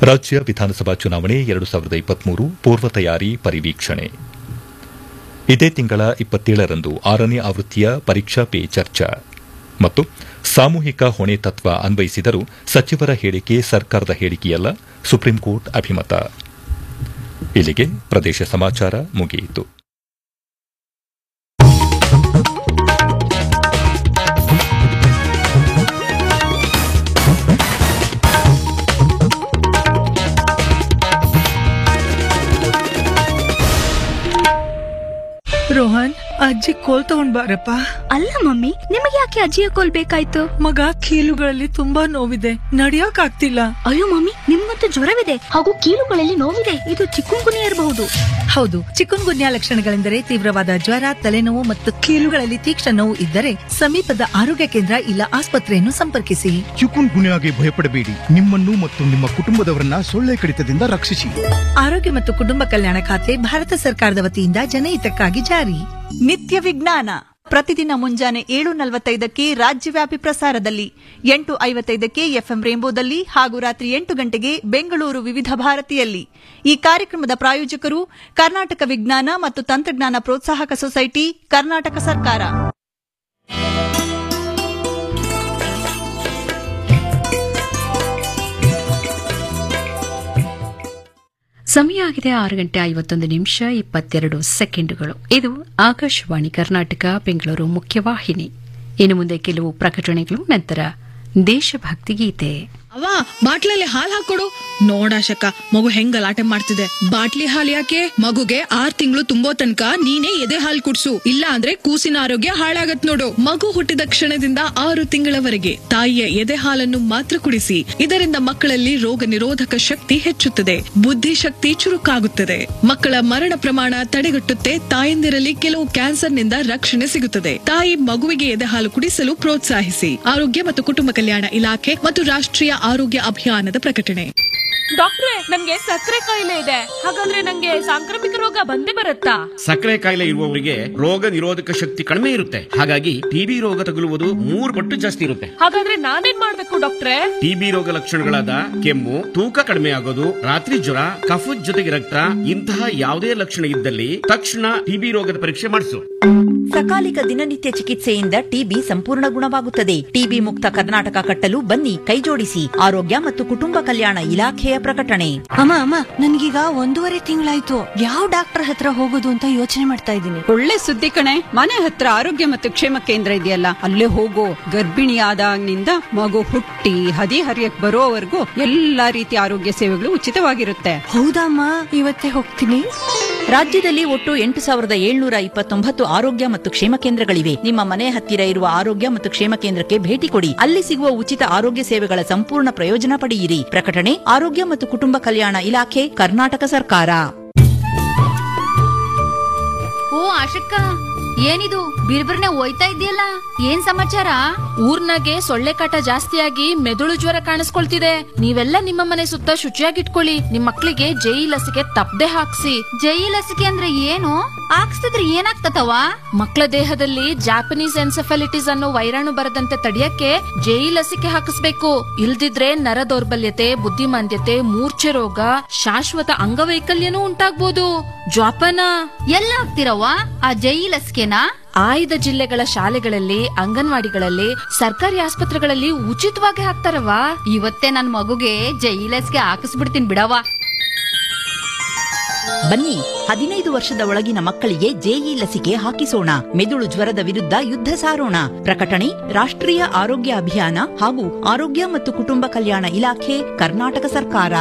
ರಾಜ್ಯ ವಿಧಾನಸಭಾ ಚುನಾವಣೆ ಎರಡು ಸಾವಿರದ ಇಪ್ಪತ್ಮೂರು ಪೂರ್ವ ತಯಾರಿ ಪರಿವೀಕ್ಷಣೆ ಇದೇ ತಿಂಗಳ ಇಪ್ಪತ್ತೇಳರಂದು ಆರನೇ ಆವೃತ್ತಿಯ ಪರೀಕ್ಷಾ ಪೇ ಚರ್ಚಾ ಮತ್ತು ಸಾಮೂಹಿಕ ಹೊಣೆ ತತ್ವ ಅನ್ವಯಿಸಿದರೂ ಸಚಿವರ ಹೇಳಿಕೆ ಸರ್ಕಾರದ ಹೇಳಿಕೆಯಲ್ಲ ಸುಪ್ರೀಂಕೋರ್ಟ್ ಅಭಿಮತ ಇಲ್ಲಿಗೆ ಪ್ರದೇಶ ಸಮಾಚಾರ ಮುಗಿಯಿತು ರೋಹನ್ ಅಜ್ಜಿ ಕೋಲ್ ತಗೊಂಡ್ ಬಾರಪ್ಪ ಅಲ್ಲ ಮಮ್ಮಿ ನಿಮಗೆ ಯಾಕೆ ಅಜ್ಜಿಯ ಕೋಲ್ ಬೇಕಾಯ್ತು ಮಗ ಕೀಲುಗಳಲ್ಲಿ ತುಂಬಾ ನೋವಿದೆ ನಡಿಯಕ್ ಆಗ್ತಿಲ್ಲ ಅಯ್ಯೋ ಮಮ್ಮಿ ನಿಮ್ಗಂತೂ ಜ್ವರವಿದೆ ಹಾಗೂ ಕೀಲುಗಳಲ್ಲಿ ನೋವಿದೆ ಇದು ಚಿಕ್ಕುಂಗುನಿ ಇರಬಹುದು ಹೌದು ಚಿಕನ್ ಗುನ್ಯಾ ಲಕ್ಷಣಗಳೆಂದರೆ ತೀವ್ರವಾದ ಜ್ವರ ತಲೆನೋವು ಮತ್ತು ಕೀಲುಗಳಲ್ಲಿ ತೀಕ್ಷ್ಣ ನೋವು ಇದ್ದರೆ ಸಮೀಪದ ಆರೋಗ್ಯ ಕೇಂದ್ರ ಇಲ್ಲ ಆಸ್ಪತ್ರೆಯನ್ನು ಸಂಪರ್ಕಿಸಿ ಚಿಕುನ್ ಗುನ್ಯಾಗೆ ಭಯಪಡಬೇಡಿ ನಿಮ್ಮನ್ನು ಮತ್ತು ನಿಮ್ಮ ಕುಟುಂಬದವರನ್ನ ಸೊಳ್ಳೆ ಕಡಿತದಿಂದ ರಕ್ಷಿಸಿ ಆರೋಗ್ಯ ಮತ್ತು ಕುಟುಂಬ ಕಲ್ಯಾಣ ಖಾತೆ ಭಾರತ ಸರ್ಕಾರದ ವತಿಯಿಂದ ಜನಹಿತಕ್ಕಾಗಿ ಜಾರಿ ನಿತ್ಯ ವಿಜ್ಞಾನ ಪ್ರತಿದಿನ ಮುಂಜಾನೆ ಏಳು ನಲವತ್ತೈದಕ್ಕೆ ರಾಜ್ಯವ್ಯಾಪಿ ಪ್ರಸಾರದಲ್ಲಿ ಎಂಟು ಐವತ್ತೈದಕ್ಕೆ ಎಫ್ಎಂ ರೇಂಬೋದಲ್ಲಿ ಹಾಗೂ ರಾತ್ರಿ ಎಂಟು ಗಂಟೆಗೆ ಬೆಂಗಳೂರು ವಿವಿಧ ಭಾರತಿಯಲ್ಲಿ ಈ ಕಾರ್ಯಕ್ರಮದ ಪ್ರಾಯೋಜಕರು ಕರ್ನಾಟಕ ವಿಜ್ಞಾನ ಮತ್ತು ತಂತ್ರಜ್ಞಾನ ಪ್ರೋತ್ಸಾಹಕ ಸೊಸೈಟಿ ಕರ್ನಾಟಕ ಸರ್ಕಾರ ಸಮಯ ಆಗಿದೆ ಆರು ಗಂಟೆ ಐವತ್ತೊಂದು ನಿಮಿಷ ಇಪ್ಪತ್ತೆರಡು ಸೆಕೆಂಡುಗಳು ಇದು ಆಕಾಶವಾಣಿ ಕರ್ನಾಟಕ ಬೆಂಗಳೂರು ಮುಖ್ಯವಾಹಿನಿ ಇನ್ನು ಮುಂದೆ ಕೆಲವು ಪ್ರಕಟಣೆಗಳು ನಂತರ ದೇಶಭಕ್ತಿ ಗೀತೆ ಅವ್ವ ಬಾಟ್ಲಲ್ಲಿ ಹಾಲ್ ಹಾಕೊಡು ನೋಡಾಶಕ ಮಗು ಹೆಂಗ್ ಗಲಾಟೆ ಮಾಡ್ತಿದೆ ಬಾಟ್ಲಿ ಹಾಲ್ ಯಾಕೆ ಮಗುಗೆ ಆರ್ ತಿಂಗಳು ತುಂಬೋ ತನಕ ನೀನೇ ಎದೆ ಹಾಲ್ ಕುಡ್ಸು ಇಲ್ಲ ಅಂದ್ರೆ ಕೂಸಿನ ಆರೋಗ್ಯ ಹಾಳಾಗತ್ ನೋಡು ಮಗು ಹುಟ್ಟಿದ ಕ್ಷಣದಿಂದ ಆರು ತಿಂಗಳವರೆಗೆ ತಾಯಿಯ ಎದೆ ಹಾಲನ್ನು ಮಾತ್ರ ಕುಡಿಸಿ ಇದರಿಂದ ಮಕ್ಕಳಲ್ಲಿ ರೋಗ ನಿರೋಧಕ ಶಕ್ತಿ ಹೆಚ್ಚುತ್ತದೆ ಬುದ್ಧಿಶಕ್ತಿ ಚುರುಕಾಗುತ್ತದೆ ಮಕ್ಕಳ ಮರಣ ಪ್ರಮಾಣ ತಡೆಗಟ್ಟುತ್ತೆ ತಾಯಂದಿರಲ್ಲಿ ಕೆಲವು ಕ್ಯಾನ್ಸರ್ನಿಂದ ರಕ್ಷಣೆ ಸಿಗುತ್ತದೆ ತಾಯಿ ಮಗುವಿಗೆ ಎದೆ ಹಾಲು ಕುಡಿಸಲು ಪ್ರೋತ್ಸಾಹಿಸಿ ಆರೋಗ್ಯ ಮತ್ತು ಕುಟುಂಬ ಕಲ್ಯಾಣ ಇಲಾಖೆ ಮತ್ತು ರಾಷ್ಟ್ರೀಯ ಆರೋಗ್ಯ ಅಭಿಯಾನದ ಪ್ರಕಟಣೆ ಡಾಕ್ಟ್ರೆ ನನ್ಗೆ ಸಕ್ಕರೆ ಕಾಯಿಲೆ ಇದೆ ಹಾಗಂದ್ರೆ ನಂಗೆ ಸಾಂಕ್ರಾಮಿಕ ರೋಗ ಬಂದೇ ಬರುತ್ತಾ ಸಕ್ಕರೆ ಕಾಯಿಲೆ ಇರುವವರಿಗೆ ರೋಗ ನಿರೋಧಕ ಶಕ್ತಿ ಕಡಿಮೆ ಇರುತ್ತೆ ಹಾಗಾಗಿ ಟಿಬಿ ರೋಗ ತಗುಲುವುದು ಮೂರು ಪಟ್ಟು ಜಾಸ್ತಿ ಇರುತ್ತೆ ಹಾಗಾದ್ರೆ ನಾನೇನ್ ಮಾಡ್ಬೇಕು ಡಾಕ್ಟ್ರೆ ಟಿಬಿ ರೋಗ ಲಕ್ಷಣಗಳಾದ ಕೆಮ್ಮು ತೂಕ ಕಡಿಮೆ ಆಗೋದು ರಾತ್ರಿ ಜ್ವರ ಕಫದ ಜೊತೆಗೆ ರಕ್ತ ಇಂತಹ ಯಾವುದೇ ಲಕ್ಷಣ ಇದ್ದಲ್ಲಿ ತಕ್ಷಣ ಟಿಬಿ ರೋಗದ ಪರೀಕ್ಷೆ ಮಾಡಿಸು ಸಕಾಲಿಕ ದಿನನಿತ್ಯ ಚಿಕಿತ್ಸೆಯಿಂದ ಟಿಬಿ ಸಂಪೂರ್ಣ ಗುಣವಾಗುತ್ತದೆ ಟಿಬಿ ಮುಕ್ತ ಕರ್ನಾಟಕ ಕಟ್ಟಲು ಬನ್ನಿ ಕೈಜೋಡಿಸಿ ಆರೋಗ್ಯ ಮತ್ತು ಕುಟುಂಬ ಕಲ್ಯಾಣ ಇಲಾಖೆಯ ಪ್ರಕಟಣೆ ಅಮ್ಮ ಅಮ್ಮ ನನ್ಗೀಗ ಒಂದೂವರೆ ತಿಂಗಳಾಯ್ತು ಯಾವ ಡಾಕ್ಟರ್ ಹತ್ರ ಹೋಗೋದು ಅಂತ ಯೋಚನೆ ಮಾಡ್ತಾ ಇದ್ದೀನಿ ಒಳ್ಳೆ ಸುದ್ದಿ ಕಣೆ ಮನೆ ಹತ್ರ ಆರೋಗ್ಯ ಮತ್ತು ಕ್ಷೇಮ ಕೇಂದ್ರ ಇದೆಯಲ್ಲ ಅಲ್ಲೇ ಹೋಗೋ ಗರ್ಭಿಣಿಯಾದಾಗಿನಿಂದ ಮಗು ಹುಟ್ಟಿ ಹದಿ ಹರಿಯಕ್ ಬರೋವರೆಗೂ ಎಲ್ಲಾ ರೀತಿಯ ಆರೋಗ್ಯ ಸೇವೆಗಳು ಉಚಿತವಾಗಿರುತ್ತೆ ಹೌದಮ್ಮ ಇವತ್ತೇ ಹೋಗ್ತೀನಿ ರಾಜ್ಯದಲ್ಲಿ ಒಟ್ಟು ಎಂಟು ಸಾವಿರದ ಏಳ್ನೂರ ಇಪ್ಪತ್ತೊಂಬತ್ತು ಆರೋಗ್ಯ ಮತ್ತು ಕ್ಷೇಮ ಕೇಂದ್ರಗಳಿವೆ ನಿಮ್ಮ ಮನೆ ಹತ್ತಿರ ಇರುವ ಆರೋಗ್ಯ ಮತ್ತು ಕ್ಷೇಮ ಕೇಂದ್ರಕ್ಕೆ ಭೇಟಿ ಕೊಡಿ ಅಲ್ಲಿ ಸಿಗುವ ಉಚಿತ ಆರೋಗ್ಯ ಸೇವೆಗಳ ಸಂಪೂರ್ಣ ಪ್ರಯೋಜನ ಪಡೆಯಿರಿ ಪ್ರಕಟಣೆ ಆರೋಗ್ಯ ಮತ್ತು ಕುಟುಂಬ ಕಲ್ಯಾಣ ಇಲಾಖೆ ಕರ್ನಾಟಕ ಸರ್ಕಾರ ಓ ಆಶಕ್ಕ ಏನಿದು ಬಿರ್ಬಿರ್ನೆ ಹೋಯ್ತಾ ಇದೆಯಲ್ಲ ಏನ್ ಸಮಾಚಾರ ಊರ್ನಾಗೆ ಸೊಳ್ಳೆ ಕಾಟ ಜಾಸ್ತಿಯಾಗಿ ಮೆದುಳು ಜ್ವರ ಕಾಣಿಸ್ಕೊಳ್ತಿದೆ ನೀವೆಲ್ಲ ನಿಮ್ಮ ಮನೆ ಸುತ್ತ ಶುಚಿಯಾಗಿಟ್ಕೊಳ್ಳಿ ನಿಮ್ ಮಕ್ಳಿಗೆ ಜೈ ಲಸಿಕೆ ತಪ್ಪದೆ ಹಾಕ್ಸಿ ಜೈ ಲಸಿಕೆ ಅಂದ್ರೆ ಏನು ಹಾಕ್ಸ್ತಿದ್ರೆ ಏನಾಗ್ತತವ ಮಕ್ಕಳ ದೇಹದಲ್ಲಿ ಜಾಪನೀಸ್ ಎನ್ಸೆಫಲಿಟಿಸ್ ಅನ್ನೋ ವೈರಾಣು ಬರದಂತೆ ತಡೆಯಕ್ಕೆ ಜೈ ಲಸಿಕೆ ಹಾಕಿಸ್ಬೇಕು ಇಲ್ದಿದ್ರೆ ನರ ದೌರ್ಬಲ್ಯತೆ ಬುದ್ಧಿಮಾಂದ್ಯತೆ ಮೂರ್ಛೆ ರೋಗ ಶಾಶ್ವತ ಅಂಗವೈಕಲ್ಯನೂ ಉಂಟಾಗ್ಬೋದು ಜ್ವಾಪನ ಎಲ್ಲ ಹಾಕ್ತಿರವ್ವ ಆ ಜೈ ಲಸಿಕೆನಾ ಆಯ್ದ ಜಿಲ್ಲೆಗಳ ಶಾಲೆಗಳಲ್ಲಿ ಅಂಗನವಾಡಿಗಳಲ್ಲಿ ಸರ್ಕಾರಿ ಆಸ್ಪತ್ರೆಗಳಲ್ಲಿ ಉಚಿತವಾಗಿ ಹಾಕ್ತಾರವಾ ಇವತ್ತೇ ನನ್ ಮಗುಗೆ ಜೈ ಲಸಿಕೆ ಹಾಕಿಸ್ಬಿಡ್ತೀನಿ ಬಿಡವ್ವ ಬನ್ನಿ ಹದಿನೈದು ವರ್ಷದ ಒಳಗಿನ ಮಕ್ಕಳಿಗೆ ಜೆಇ ಲಸಿಕೆ ಹಾಕಿಸೋಣ ಮೆದುಳು ಜ್ವರದ ವಿರುದ್ಧ ಯುದ್ಧ ಸಾರೋಣ ಪ್ರಕಟಣೆ ರಾಷ್ಟ್ರೀಯ ಆರೋಗ್ಯ ಅಭಿಯಾನ ಹಾಗೂ ಆರೋಗ್ಯ ಮತ್ತು ಕುಟುಂಬ ಕಲ್ಯಾಣ ಇಲಾಖೆ ಕರ್ನಾಟಕ ಸರ್ಕಾರ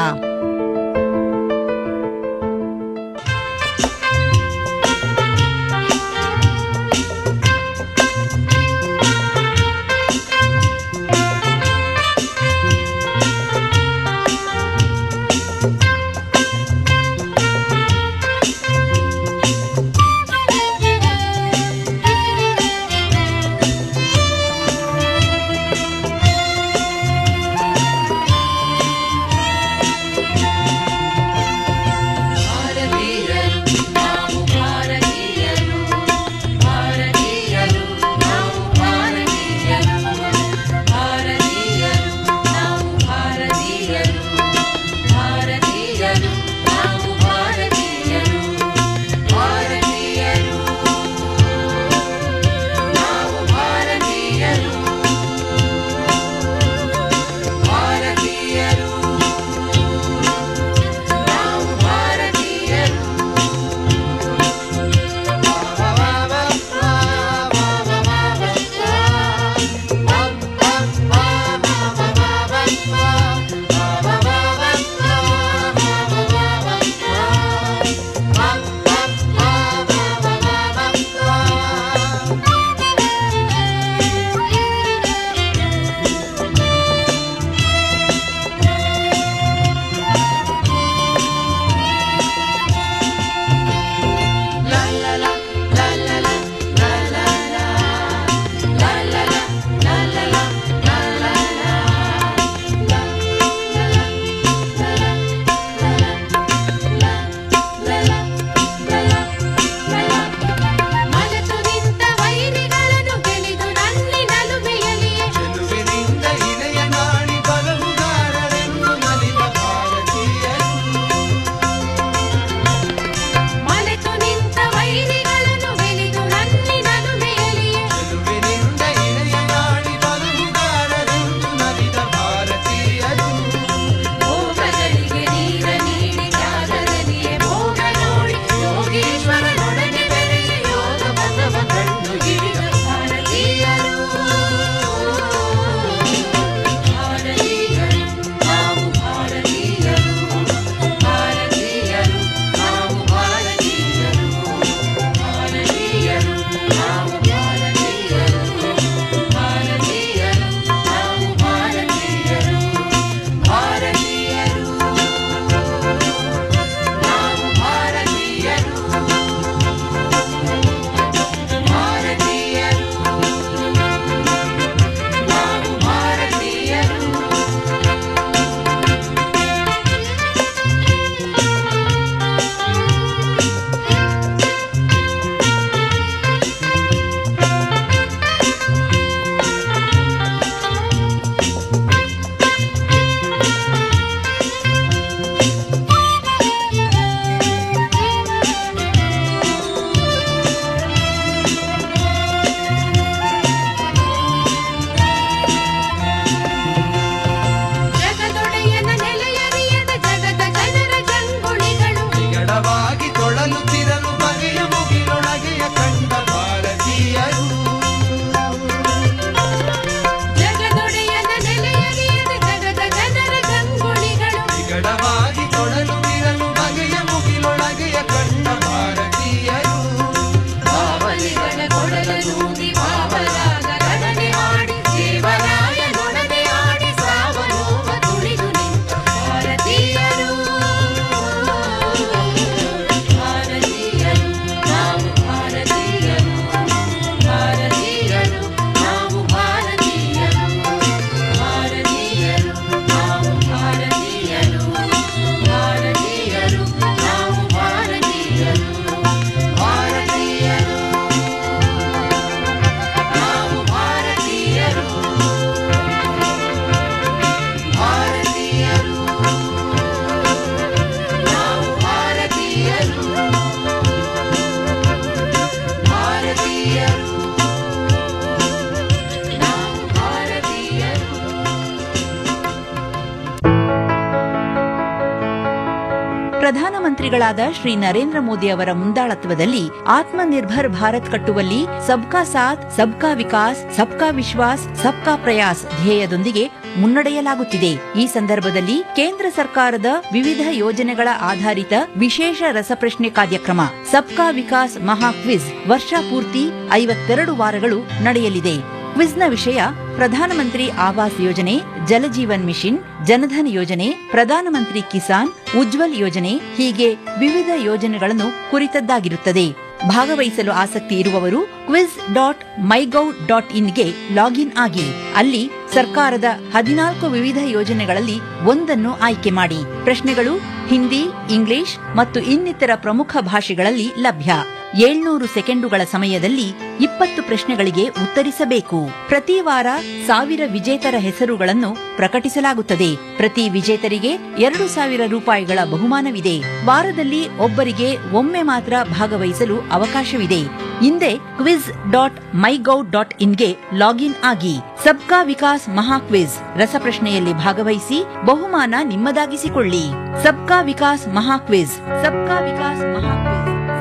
ಪ್ರಧಾನಮಂತ್ರಿಗಳಾದ ಶ್ರೀ ನರೇಂದ್ರ ಮೋದಿ ಅವರ ಮುಂದಾಳತ್ವದಲ್ಲಿ ಆತ್ಮನಿರ್ಭರ್ ಭಾರತ್ ಕಟ್ಟುವಲ್ಲಿ ಸಬ್ಕಾ ಸಾಥ್ ಸಬ್ಕಾ ವಿಕಾಸ್ ಸಬ್ಕಾ ವಿಶ್ವಾಸ್ ಸಬ್ಕಾ ಪ್ರಯಾಸ್ ಧ್ಯೇಯದೊಂದಿಗೆ ಮುನ್ನಡೆಯಲಾಗುತ್ತಿದೆ ಈ ಸಂದರ್ಭದಲ್ಲಿ ಕೇಂದ್ರ ಸರ್ಕಾರದ ವಿವಿಧ ಯೋಜನೆಗಳ ಆಧಾರಿತ ವಿಶೇಷ ರಸಪ್ರಶ್ನೆ ಕಾರ್ಯಕ್ರಮ ಸಬ್ಕಾ ವಿಕಾಸ್ ಮಹಾ ಕ್ವಿಜ್ ವರ್ಷಪೂರ್ತಿ ಐವತ್ತೆರಡು ವಾರಗಳು ನಡೆಯಲಿದೆ ಕ್ವಿಜ್ನ ವಿಷಯ ಪ್ರಧಾನಮಂತ್ರಿ ಆವಾಸ್ ಯೋಜನೆ ಜಲಜೀವನ್ ಮಿಷನ್ ಜನಧನ್ ಯೋಜನೆ ಪ್ರಧಾನಮಂತ್ರಿ ಕಿಸಾನ್ ಉಜ್ವಲ್ ಯೋಜನೆ ಹೀಗೆ ವಿವಿಧ ಯೋಜನೆಗಳನ್ನು ಕುರಿತದ್ದಾಗಿರುತ್ತದೆ ಭಾಗವಹಿಸಲು ಆಸಕ್ತಿ ಇರುವವರು ಕ್ವಿಜ್ ಡಾಟ್ ಮೈಗೌ ಡಾಟ್ ಇನ್ಗೆ ಲಾಗಿನ್ ಆಗಿ ಅಲ್ಲಿ ಸರ್ಕಾರದ ಹದಿನಾಲ್ಕು ವಿವಿಧ ಯೋಜನೆಗಳಲ್ಲಿ ಒಂದನ್ನು ಆಯ್ಕೆ ಮಾಡಿ ಪ್ರಶ್ನೆಗಳು ಹಿಂದಿ ಇಂಗ್ಲಿಷ್ ಮತ್ತು ಇನ್ನಿತರ ಪ್ರಮುಖ ಭಾಷೆಗಳಲ್ಲಿ ಲಭ್ಯ ಏಳ್ನೂರು ಸೆಕೆಂಡುಗಳ ಸಮಯದಲ್ಲಿ ಇಪ್ಪತ್ತು ಪ್ರಶ್ನೆಗಳಿಗೆ ಉತ್ತರಿಸಬೇಕು ಪ್ರತಿ ವಾರ ಸಾವಿರ ವಿಜೇತರ ಹೆಸರುಗಳನ್ನು ಪ್ರಕಟಿಸಲಾಗುತ್ತದೆ ಪ್ರತಿ ವಿಜೇತರಿಗೆ ಎರಡು ಸಾವಿರ ರೂಪಾಯಿಗಳ ಬಹುಮಾನವಿದೆ ವಾರದಲ್ಲಿ ಒಬ್ಬರಿಗೆ ಒಮ್ಮೆ ಮಾತ್ರ ಭಾಗವಹಿಸಲು ಅವಕಾಶವಿದೆ ಹಿಂದೆ ಕ್ವಿಜ್ ಡಾಟ್ ಮೈಗೌ ಡಾಟ್ ಇನ್ಗೆ ಲಾಗಿನ್ ಆಗಿ ಸಬ್ಕಾ ವಿಕಾಸ್ ಮಹಾ ಕ್ವಿಜ್ ರಸಪ್ರಶ್ನೆಯಲ್ಲಿ ಭಾಗವಹಿಸಿ ಬಹುಮಾನ ನಿಮ್ಮದಾಗಿಸಿಕೊಳ್ಳಿ ಸಬ್ಕಾ ವಿಕಾಸ್ ಮಹಾ ಕ್ವಿಜ್ ಸಬ್ಕಾ ವಿಕಾಸ್ ಮಹಾ ಕ್ವಿಜ್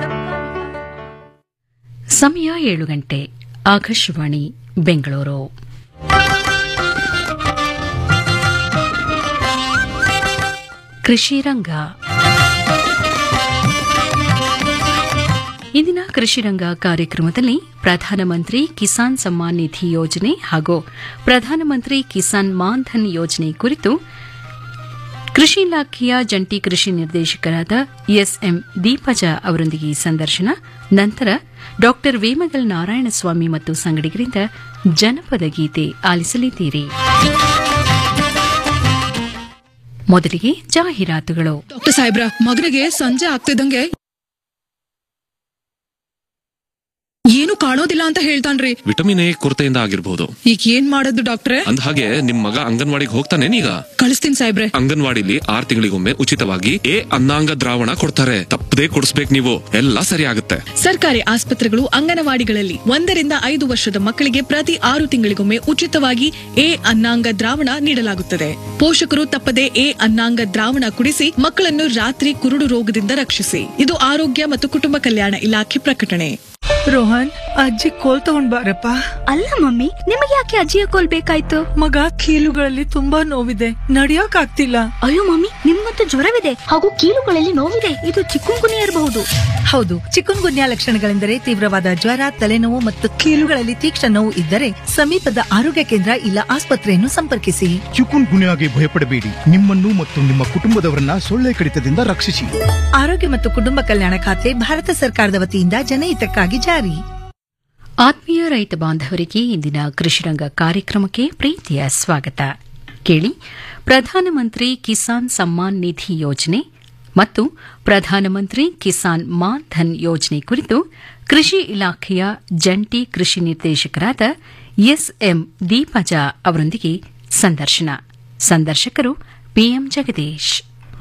ಸಮಯ ಏಳು ಗಂಟೆ ಆಕಾಶವಾಣಿ ಬೆಂಗಳೂರು ಕೃಷಿ ರಂಗ ಇಂದಿನ ಕೃಷಿ ರಂಗ ಕಾರ್ಯಕ್ರಮದಲ್ಲಿ ಪ್ರಧಾನಮಂತ್ರಿ ಕಿಸಾನ್ ಸಮ್ಮಾನ್ ನಿಧಿ ಯೋಜನೆ ಹಾಗೂ ಪ್ರಧಾನಮಂತ್ರಿ ಕಿಸಾನ್ ಮಾನ್ಧನ್ ಯೋಜನೆ ಕುರಿತು ಕೃಷಿ ಇಲಾಖೆಯ ಜಂಟಿ ಕೃಷಿ ನಿರ್ದೇಶಕರಾದ ಎಸ್ಎಂ ದೀಪಜ ಅವರೊಂದಿಗೆ ಸಂದರ್ಶನ ನಂತರ ಡಾ ವೇಮಗಲ್ ನಾರಾಯಣಸ್ವಾಮಿ ಮತ್ತು ಸಂಗಡಿಗರಿಂದ ಜನಪದ ಗೀತೆ ಆಲಿಸಲಿದ್ದೀರಿ ಮೊದಲಿಗೆ ಜಾಹೀರಾತುಗಳು ಡಾಕ್ಟರ್ ಸಾಹೇಬ್ರ ಮಗನಿಗೆ ಸಂಜೆ ಆಗ್ತಿದ್ದಂಗೆ ಏನು ಕಾಣೋದಿಲ್ಲ ಅಂತ ಹೇಳ್ತಾನ್ರಿ ವಿಟಮಿನ್ ಎ ಕೊರತೆಯಿಂದ ಆಗಿರ್ಬೋದು ಈಗ ಏನ್ ಮಾಡೋದು ಡಾಕ್ಟ್ರೆ ಅಂದ ಹಾಗೆ ನಿಮ್ ಮಗ ಅಂಗನವಾಡಿಗೆ ಹೋಗ್ತಾನೇನೀಗ ಕಳಿಸ್ತೀನಿ ಸಾಹೇಬ್ರೆ ಅಂಗನವಾಡಿಲಿ ಆರ್ ತಿಂಗಳಿಗೊಮ್ಮೆ ಉಚಿತವಾಗಿ ಎ ಅನ್ನಾಂಗ ದ್ರಾವಣ ಕೊಡ್ತಾರೆ ತಪ್ಪದೇ ಕೊಡಿಸ್ಬೇಕು ನೀವು ಎಲ್ಲ ಸರಿ ಆಗುತ್ತೆ ಸರ್ಕಾರಿ ಆಸ್ಪತ್ರೆಗಳು ಅಂಗನವಾಡಿಗಳಲ್ಲಿ ಒಂದರಿಂದ ಐದು ವರ್ಷದ ಮಕ್ಕಳಿಗೆ ಪ್ರತಿ ಆರು ತಿಂಗಳಿಗೊಮ್ಮೆ ಉಚಿತವಾಗಿ ಎ ಅನ್ನಾಂಗ ದ್ರಾವಣ ನೀಡಲಾಗುತ್ತದೆ ಪೋಷಕರು ತಪ್ಪದೆ ಎ ಅನ್ನಾಂಗ ದ್ರಾವಣ ಕುಡಿಸಿ ಮಕ್ಕಳನ್ನು ರಾತ್ರಿ ಕುರುಡು ರೋಗದಿಂದ ರಕ್ಷಿಸಿ ಇದು ಆರೋಗ್ಯ ಮತ್ತು ಕುಟುಂಬ ಕಲ್ಯಾಣ ಇಲಾಖೆ ಪ್ರಕಟಣೆ ರೋಹನ್ ಅಜ್ಜಿ ಕೋಲ್ ತಗೊಂಡ್ ಬಾರಪ್ಪ ಅಲ್ಲ ಮಮ್ಮಿ ನಿಮಗೆ ಯಾಕೆ ಅಜ್ಜಿಯ ಕೋಲ್ ಬೇಕಾಯ್ತು ಮಗ ಕೀಲುಗಳಲ್ಲಿ ತುಂಬಾ ನೋವಿದೆ ನಡಿಯೋಕ್ ಆಗ್ತಿಲ್ಲ ಅಯ್ಯೋ ಮಮ್ಮಿ ನಿಮ್ಗಂತೂ ಜ್ವರವಿದೆ ಹಾಗೂ ಕೀಲುಗಳಲ್ಲಿ ನೋವಿದೆ ಇದು ಚಿಕ್ಕುಂಗುನಿಯ ಇರಬಹುದು ಹೌದು ಚಿಕನ್ ಗುನ್ಯಾ ಲಕ್ಷಣಗಳೆಂದರೆ ತೀವ್ರವಾದ ಜ್ವರ ತಲೆನೋವು ಮತ್ತು ಕೀಲುಗಳಲ್ಲಿ ತೀಕ್ಷ್ಣ ನೋವು ಇದ್ದರೆ ಸಮೀಪದ ಆರೋಗ್ಯ ಕೇಂದ್ರ ಇಲ್ಲ ಆಸ್ಪತ್ರೆಯನ್ನು ಸಂಪರ್ಕಿಸಿ ಚಿಕುನ್ ಗುನ್ಯಾಗೆ ಭಯಪಡಬೇಡಿ ನಿಮ್ಮನ್ನು ಮತ್ತು ನಿಮ್ಮ ಕುಟುಂಬದವರನ್ನ ಸೊಳ್ಳೆ ಕಡಿತದಿಂದ ರಕ್ಷಿಸಿ ಆರೋಗ್ಯ ಮತ್ತು ಕುಟುಂಬ ಕಲ್ಯಾಣ ಖಾತೆ ಭಾರತ ಸರ್ಕಾರದ ವತಿಯಿಂದ ಜನಹಿತಕ್ಕಾಗಿ ಜಾರಿ ಆತ್ಮೀಯ ರೈತ ಬಾಂಧವರಿಗೆ ಇಂದಿನ ಕೃಷಿರಂಗ ಕಾರ್ಯಕ್ರಮಕ್ಕೆ ಪ್ರೀತಿಯ ಸ್ವಾಗತ ಕೇಳಿ ಪ್ರಧಾನಮಂತ್ರಿ ಕಿಸಾನ್ ಸಮ್ಮಾನ್ ನಿಧಿ ಯೋಜನೆ ಮತ್ತು ಪ್ರಧಾನಮಂತ್ರಿ ಕಿಸಾನ್ ಮಾನ್ ಧನ್ ಯೋಜನೆ ಕುರಿತು ಕೃಷಿ ಇಲಾಖೆಯ ಜಂಟಿ ಕೃಷಿ ನಿರ್ದೇಶಕರಾದ ಎಸ್ಎಂ ದೀಪಜ ಅವರೊಂದಿಗೆ ಸಂದರ್ಶನ ಸಂದರ್ಶಕರು ಪಿಎಂ ಜಗದೀಶ್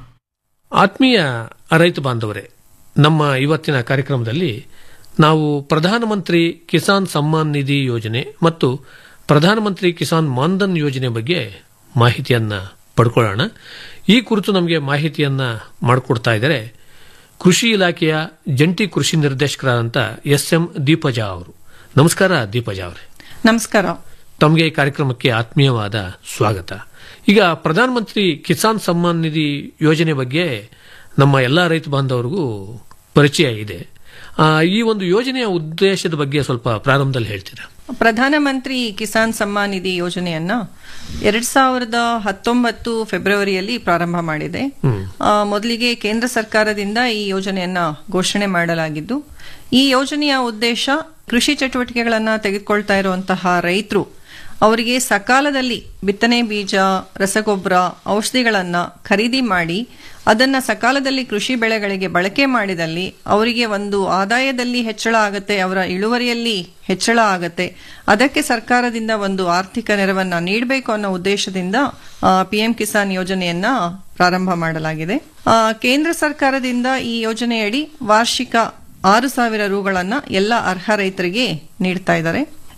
ಆತ್ಮೀಯ ರೈತ ಬಾಂಧವರೇ ನಮ್ಮ ಇವತ್ತಿನ ಕಾರ್ಯಕ್ರಮದಲ್ಲಿ ನಾವು ಪ್ರಧಾನಮಂತ್ರಿ ಕಿಸಾನ್ ಸಮ್ಮಾನ್ ನಿಧಿ ಯೋಜನೆ ಮತ್ತು ಪ್ರಧಾನಮಂತ್ರಿ ಕಿಸಾನ್ ಮಾನ್ಧನ್ ಯೋಜನೆ ಬಗ್ಗೆ ಮಾಹಿತಿಯನ್ನ ಪಡ್ಕೊಳ್ಳೋಣ ಈ ಕುರಿತು ನಮಗೆ ಮಾಹಿತಿಯನ್ನ ಮಾಡಿಕೊಡ್ತಾ ಇದ್ದಾರೆ ಕೃಷಿ ಇಲಾಖೆಯ ಜಂಟಿ ಕೃಷಿ ನಿರ್ದೇಶಕರಾದಂಥ ಎಸ್ ಎಂ ದೀಪಜಾ ಅವರು ನಮಸ್ಕಾರ ದೀಪಜಾ ಅವರೇ ನಮಸ್ಕಾರ ತಮಗೆ ಈ ಕಾರ್ಯಕ್ರಮಕ್ಕೆ ಆತ್ಮೀಯವಾದ ಸ್ವಾಗತ ಈಗ ಪ್ರಧಾನಮಂತ್ರಿ ಕಿಸಾನ್ ಸಮ್ಮಾನ್ ನಿಧಿ ಯೋಜನೆ ಬಗ್ಗೆ ನಮ್ಮ ಎಲ್ಲ ರೈತ ಬಾಂಧವರಿಗೂ ಪರಿಚಯ ಇದೆ ಆ, ಈ ಒಂದು ಯೋಜನೆಯ ಉದ್ದೇಶದ ಬಗ್ಗೆ ಸ್ವಲ್ಪ ಪ್ರಾರಂಭದಲ್ಲಿ ಹೇಳ್ತೀರಾ ಪ್ರಧಾನಮಂತ್ರಿ ಕಿಸಾನ್ ಸಮ್ಮಾನ್ ನಿಧಿ ಯೋಜನೆಯನ್ನ ಎರಡ್ ಸಾವಿರದ ಹತ್ತೊಂಬತ್ತು ಫೆಬ್ರವರಿಯಲ್ಲಿ ಪ್ರಾರಂಭ ಮಾಡಿದೆ ಆ, ಮೊದಲಿಗೆ ಕೇಂದ್ರ ಸರ್ಕಾರದಿಂದ ಈ ಯೋಜನೆಯನ್ನ ಘೋಷಣೆ ಮಾಡಲಾಗಿದ್ದು ಈ ಯೋಜನೆಯ ಉದ್ದೇಶ ಕೃಷಿ ಚಟುವಟಿಕೆಗಳನ್ನ ತೆಗೆದುಕೊಳ್ತಾ ಇರುವಂತಹ ರೈತರು ಅವರಿಗೆ ಸಕಾಲದಲ್ಲಿ ಬಿತ್ತನೆ ಬೀಜ ರಸಗೊಬ್ಬರ ಔಷಧಿಗಳನ್ನ ಖರೀದಿ ಮಾಡಿ ಅದನ್ನ ಸಕಾಲದಲ್ಲಿ ಕೃಷಿ ಬೆಳೆಗಳಿಗೆ ಬಳಕೆ ಮಾಡಿದಲ್ಲಿ ಅವರಿಗೆ ಒಂದು ಆದಾಯದಲ್ಲಿ ಹೆಚ್ಚಳ ಆಗತ್ತೆ ಅವರ ಇಳುವರಿಯಲ್ಲಿ ಹೆಚ್ಚಳ ಆಗತ್ತೆ ಅದಕ್ಕೆ ಸರ್ಕಾರದಿಂದ ಒಂದು ಆರ್ಥಿಕ ನೆರವನ್ನ ನೀಡಬೇಕು ಅನ್ನೋ ಉದ್ದೇಶದಿಂದ ಪಿಎಂ ಕಿಸಾನ್ ಯೋಜನೆಯನ್ನ ಪ್ರಾರಂಭ ಮಾಡಲಾಗಿದೆ ಆ, ಕೇಂದ್ರ ಸರ್ಕಾರದಿಂದ ಈ ಯೋಜನೆಯಡಿ ವಾರ್ಷಿಕ ಆರು ಸಾವಿರ ರುಗಳನ್ನ ಎಲ್ಲ ಅರ್ಹ ರೈತರಿಗೆ ನೀಡ್ತಾ ಇದ್ದಾರೆ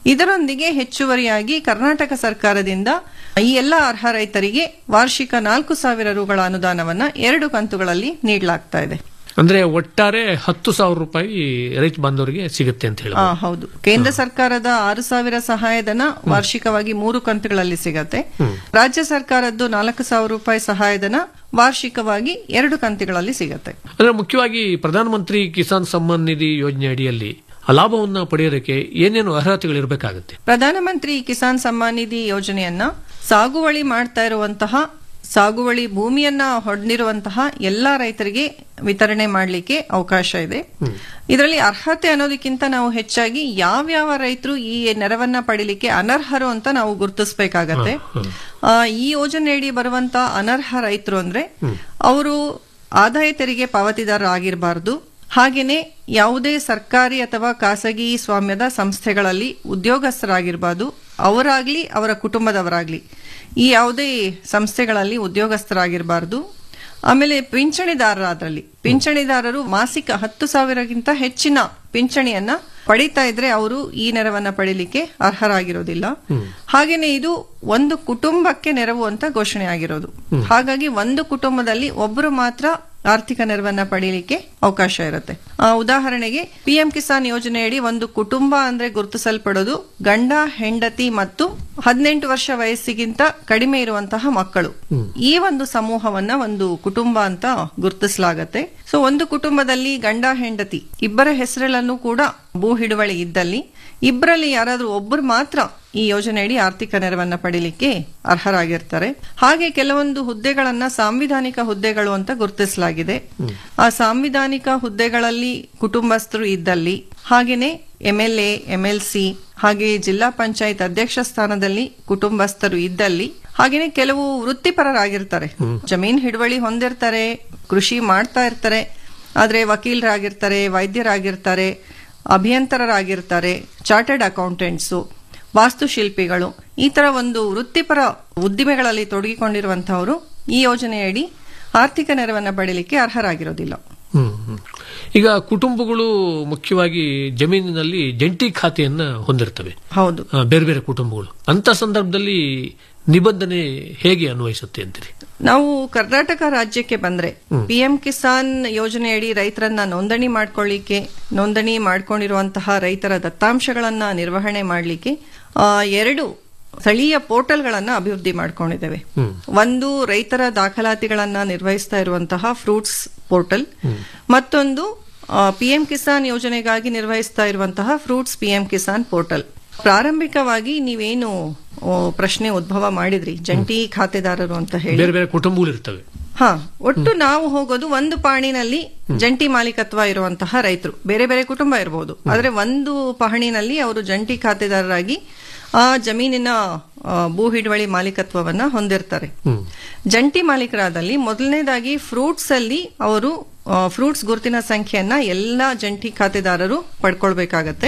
ಇದರೊಂದಿಗೆ ಹೆಚ್ಚುವರಿಯಾಗಿ ಕರ್ನಾಟಕ ಸರ್ಕಾರದಿಂದ ಈ ಎಲ್ಲ ಅರ್ಹ ರೈತರಿಗೆ ವಾರ್ಷಿಕ ನಾಲ್ಕು ಸಾವಿರ ರುಗಳ ಅನುದಾನವನ್ನ ಎರಡು ಕಂತುಗಳಲ್ಲಿ ನೀಡಲಾಗ್ತಾ ಇದೆ ಅಂದ್ರೆ ಒಟ್ಟಾರೆ ಹತ್ತು ಸಾವಿರ ರೂಪಾಯಿ ರೈತ ಬಾಂಧವರಿಗೆ ಸಿಗುತ್ತೆ ಅಂತ ಹೇಳಿ ಆ, ಹೌದು ಕೇಂದ್ರ ಸರ್ಕಾರದ ಆರು ಸಾವಿರ ಸಹಾಯಧನ ವಾರ್ಷಿಕವಾಗಿ ಮೂರು ಕಂತುಗಳಲ್ಲಿ ಸಿಗತ್ತೆ ರಾಜ್ಯ ಸರ್ಕಾರದ್ದು ನಾಲ್ಕು ಸಾವಿರ ರೂಪಾಯಿ ಸಹಾಯಧನ ವಾರ್ಷಿಕವಾಗಿ ಎರಡು ಕಂತುಗಳಲ್ಲಿ ಸಿಗತ್ತೆ ಅಂದ್ರೆ ಮುಖ್ಯವಾಗಿ ಪ್ರಧಾನಮಂತ್ರಿ ಕಿಸಾನ್ ಸಮ್ಮಾನ್ ನಿಧಿ ಯೋಜನೆ ಅಡಿಯಲ್ಲಿ ಆ ಲಾಭವನ್ನ ಪಡೆಯೋದಕ್ಕೆ ಏನೇನು ಅರ್ಹತೆಗಳಿರಬೇಕಾಗುತ್ತೆ ಪ್ರಧಾನಮಂತ್ರಿ ಕಿಸಾನ್ ಸಮ್ಮಾನ್ ನಿಧಿ ಯೋಜನೆಯನ್ನ ಸಾಗುವಳಿ ಮಾಡ್ತಾ ಇರುವಂತಹ ಸಾಗುವಳಿ ಭೂಮಿಯನ್ನ ಹೊಡೆದಿರುವಂತಹ ಎಲ್ಲಾ ರೈತರಿಗೆ ವಿತರಣೆ ಮಾಡಲಿಕ್ಕೆ ಅವಕಾಶ ಇದೆ ಇದರಲ್ಲಿ ಅರ್ಹತೆ ಅನ್ನೋದಕ್ಕಿಂತ ನಾವು ಹೆಚ್ಚಾಗಿ ಯಾವ್ಯಾವ ರೈತರು ಈ ನೆರವನ್ನ ಪಡಿಲಿಕ್ಕೆ ಅನರ್ಹರು ಅಂತ ನಾವು ಗುರುತಿಸಬೇಕಾಗತ್ತೆ ಆ, ಈ ಯೋಜನೆಯಡಿ ಬರುವಂತ ಅನರ್ಹ ರೈತರು ಅಂದ್ರೆ ಅವರು ಆದಾಯ ತೆರಿಗೆ ಪಾವತಿದಾರರಾಗಿರಬಾರದು ಹಾಗೇನೆ ಯಾವುದೇ ಸರ್ಕಾರಿ ಅಥವಾ ಖಾಸಗಿ ಸ್ವಾಮ್ಯದ ಸಂಸ್ಥೆಗಳಲ್ಲಿ ಉದ್ಯೋಗಸ್ಥರಾಗಿರಬಾರ್ದು ಅವರಾಗ್ಲಿ ಅವರ ಕುಟುಂಬದವರಾಗ್ಲಿ ಈ ಯಾವುದೇ ಸಂಸ್ಥೆಗಳಲ್ಲಿ ಉದ್ಯೋಗಸ್ಥರಾಗಿರಬಾರ್ದು ಆಮೇಲೆ ಪಿಂಚಣಿದಾರರಾದ್ರಲ್ಲಿ ಪಿಂಚಣಿದಾರರು ಮಾಸಿಕ ಹತ್ತು ಸಾವಿರಕ್ಕಿಂತ ಹೆಚ್ಚಿನ ಪಿಂಚಣಿಯನ್ನ ಪಡಿತಾ ಇದ್ರೆ ಅವರು ಈ ನೆರವನ್ನ ಪಡಿಲಿಕ್ಕೆ ಅರ್ಹರಾಗಿರೋದಿಲ್ಲ ಹಾಗೇನೆ ಇದು ಒಂದು ಕುಟುಂಬಕ್ಕೆ ನೆರವು ಅಂತ ಘೋಷಣೆ ಆಗಿರೋದು ಹಾಗಾಗಿ ಒಂದು ಕುಟುಂಬದಲ್ಲಿ ಒಬ್ಬರು ಮಾತ್ರ ಆರ್ಥಿಕ ನೆರವನ್ನ ಪಡೀಲಿಕ್ಕೆ ಅವಕಾಶ ಇರುತ್ತೆ ಆ, ಉದಾಹರಣೆಗೆ ಪಿಎಂ ಕಿಸಾನ್ ಯೋಜನೆಯಡಿ ಒಂದು ಕುಟುಂಬ ಅಂದ್ರೆ ಗುರುತಿಸಲ್ಪಡೋದು ಗಂಡ ಹೆಂಡತಿ ಮತ್ತು ಹದಿನೆಂಟು ವರ್ಷ ವಯಸ್ಸಿಗಿಂತ ಕಡಿಮೆ ಇರುವಂತಹ ಮಕ್ಕಳು ಈ ಒಂದು ಸಮೂಹವನ್ನ ಒಂದು ಕುಟುಂಬ ಅಂತ ಗುರುತಿಸಲಾಗತ್ತೆ ಸೊ ಒಂದು ಕುಟುಂಬದಲ್ಲಿ ಗಂಡ ಹೆಂಡತಿ ಇಬ್ಬರ ಹೆಸರುಗಳನ್ನು ಕೂಡ ಭೂ ಹಿಡುವಳಿ ಇದ್ದಲ್ಲಿ ಇಬ್ಬರಲ್ಲಿ ಯಾರಾದ್ರೂ ಒಬ್ಬರು ಮಾತ್ರ ಈ ಯೋಜನೆಯಡಿ ಆರ್ಥಿಕ ನೆರವನ್ನ ಪಡಿಲಿಕ್ಕೆ ಅರ್ಹರಾಗಿರ್ತಾರೆ ಹಾಗೆ ಕೆಲವೊಂದು ಹುದ್ದೆಗಳನ್ನ ಸಾಂವಿಧಾನಿಕ ಹುದ್ದೆಗಳು ಅಂತ ಗುರುತಿಸಲಾಗಿದೆ ಆ ಸಾಂವಿಧಾನಿಕ ಹುದ್ದೆಗಳಲ್ಲಿ ಕುಟುಂಬಸ್ಥರು ಇದ್ದಲ್ಲಿ ಹಾಗೇನೆ ಎಂಎಲ್ಎ ಎಂಎಲ್ಸಿ ಹಾಗೆ ಜಿಲ್ಲಾ ಪಂಚಾಯತ್ ಅಧ್ಯಕ್ಷ ಸ್ಥಾನದಲ್ಲಿ ಕುಟುಂಬಸ್ಥರು ಇದ್ದಲ್ಲಿ ಹಾಗೇನೆ ಕೆಲವು ವೃತ್ತಿಪರರಾಗಿರ್ತಾರೆ ಜಮೀನ್ ಹಿಡುವಳಿ ಹೊಂದಿರ್ತಾರೆ ಕೃಷಿ ಮಾಡ್ತಾ ಇರ್ತಾರೆ ಆದ್ರೆ ವಕೀಲರಾಗಿರ್ತಾರೆ ವೈದ್ಯರಾಗಿರ್ತಾರೆ ಅಭಿಯಂತರರಾಗಿರ್ತಾರೆ ಚಾರ್ಟರ್ಡ್ ಅಕೌಂಟೆಂಟ್ಸು ವಾಸ್ತುಶಿಲ್ಪಿಗಳು ಈ ತರ ಒಂದು ವೃತ್ತಿಪರ ಉದ್ದಿಮೆಗಳಲ್ಲಿ ತೊಡಗಿಕೊಂಡಿರುವಂತಹವರು ಈ ಯೋಜನೆಯಡಿ ಆರ್ಥಿಕ ನೆರವನ್ನ ಪಡೆಯಲಿಕ್ಕೆ ಅರ್ಹರಾಗಿರೋದಿಲ್ಲ ಹ್ಮ್, ಹ್ಮ್. ಈಗ ಕುಟುಂಬಗಳು ಮುಖ್ಯವಾಗಿ ಜಮೀನಿನಲ್ಲಿ ಜಂಟಿ ಖಾತೆಯನ್ನ ಹೊಂದಿರ್ತವೆ ಹೌದು ಆ, ಬೇರೆ ಬೇರೆ ಕುಟುಂಬಗಳು ಅಂತ ಸಂದರ್ಭದಲ್ಲಿ ನಿಬಂಧನೆ ಹೇಗೆ ಅನ್ವಯಿಸುತ್ತೆ ಅಂತೀರಿ ನಾವು ಕರ್ನಾಟಕ ರಾಜ್ಯಕ್ಕೆ ಬಂದ್ರೆ ಪಿಎಂ ಕಿಸಾನ್ ಯೋಜನೆಯಡಿ ರೈತರನ್ನ ನೋಂದಣಿ ಮಾಡ್ಕೊಳ್ಳಿಕ್ಕೆ ನೋಂದಣಿ ಮಾಡ್ಕೊಂಡಿರುವಂತಹ ರೈತರ ದತ್ತಾಂಶಗಳನ್ನ ನಿರ್ವಹಣೆ ಮಾಡಲಿಕ್ಕೆ ಎರಡು ಸ್ಥಳೀಯ ಪೋರ್ಟಲ್ಗಳನ್ನ ಅಭಿವೃದ್ಧಿ ಮಾಡ್ಕೊಂಡಿದ್ದೇವೆ ಒಂದು ರೈತರ ದಾಖಲಾತಿಗಳನ್ನ ನಿರ್ವಹಿಸ್ತಾ ಇರುವಂತಹ ಫ್ರೂಟ್ಸ್ ಪೋರ್ಟಲ್ ಮತ್ತೊಂದು ಪಿಎಂ ಕಿಸಾನ್ ಯೋಜನೆಗಾಗಿ ನಿರ್ವಹಿಸ್ತಾ ಇರುವಂತಹ ಫ್ರೂಟ್ಸ್ ಪಿಎಂ ಕಿಸಾನ್ ಪೋರ್ಟಲ್ ಪ್ರಾರಂಭಿಕವಾಗಿ ನೀವೇನು ಆ, ಪ್ರಶ್ನೆ ಉದ್ಭವ ಮಾಡಿದ್ರಿ ಜಂಟಿ ಖಾತೆದಾರರು ಅಂತ ಹೇಳಿ ಬೇರೆ ಬೇರೆ ಕುಟುಂಬಗಳು ಇರ್ತವೆ ಹಾ ಒಟ್ಟು ನಾವು ಹೋಗೋದು ಒಂದು ಪಾಣಿನಲ್ಲಿ ಜಂಟಿ ಮಾಲೀಕತ್ವ ಇರುವಂತಹ ರೈತರು ಬೇರೆ ಬೇರೆ ಕುಟುಂಬ ಇರಬಹುದು ಆದ್ರೆ ಒಂದು ಪಹಣಿನಲ್ಲಿ ಅವರು ಜಂಟಿ ಖಾತೆದಾರರಾಗಿ ಆ ಜಮೀನಿನ ಆ, ಭೂ ಹಿಡುವಳಿ ಮಾಲೀಕತ್ವವನ್ನ ಹೊಂದಿರ್ತಾರೆ ಜಂಟಿ ಮಾಲೀಕರಾದಲ್ಲಿ ಮೊದಲನೇದಾಗಿ ಫ್ರೂಟ್ಸ್ ಅಲ್ಲಿ ಅವರು ಫ್ರೂಟ್ಸ್ ಗುರುತಿನ ಸಂಖ್ಯೆಯನ್ನ ಎಲ್ಲಾ ಜಂಟಿ ಖಾತೆದಾರರು ಪಡ್ಕೊಳ್ಬೇಕಾಗತ್ತೆ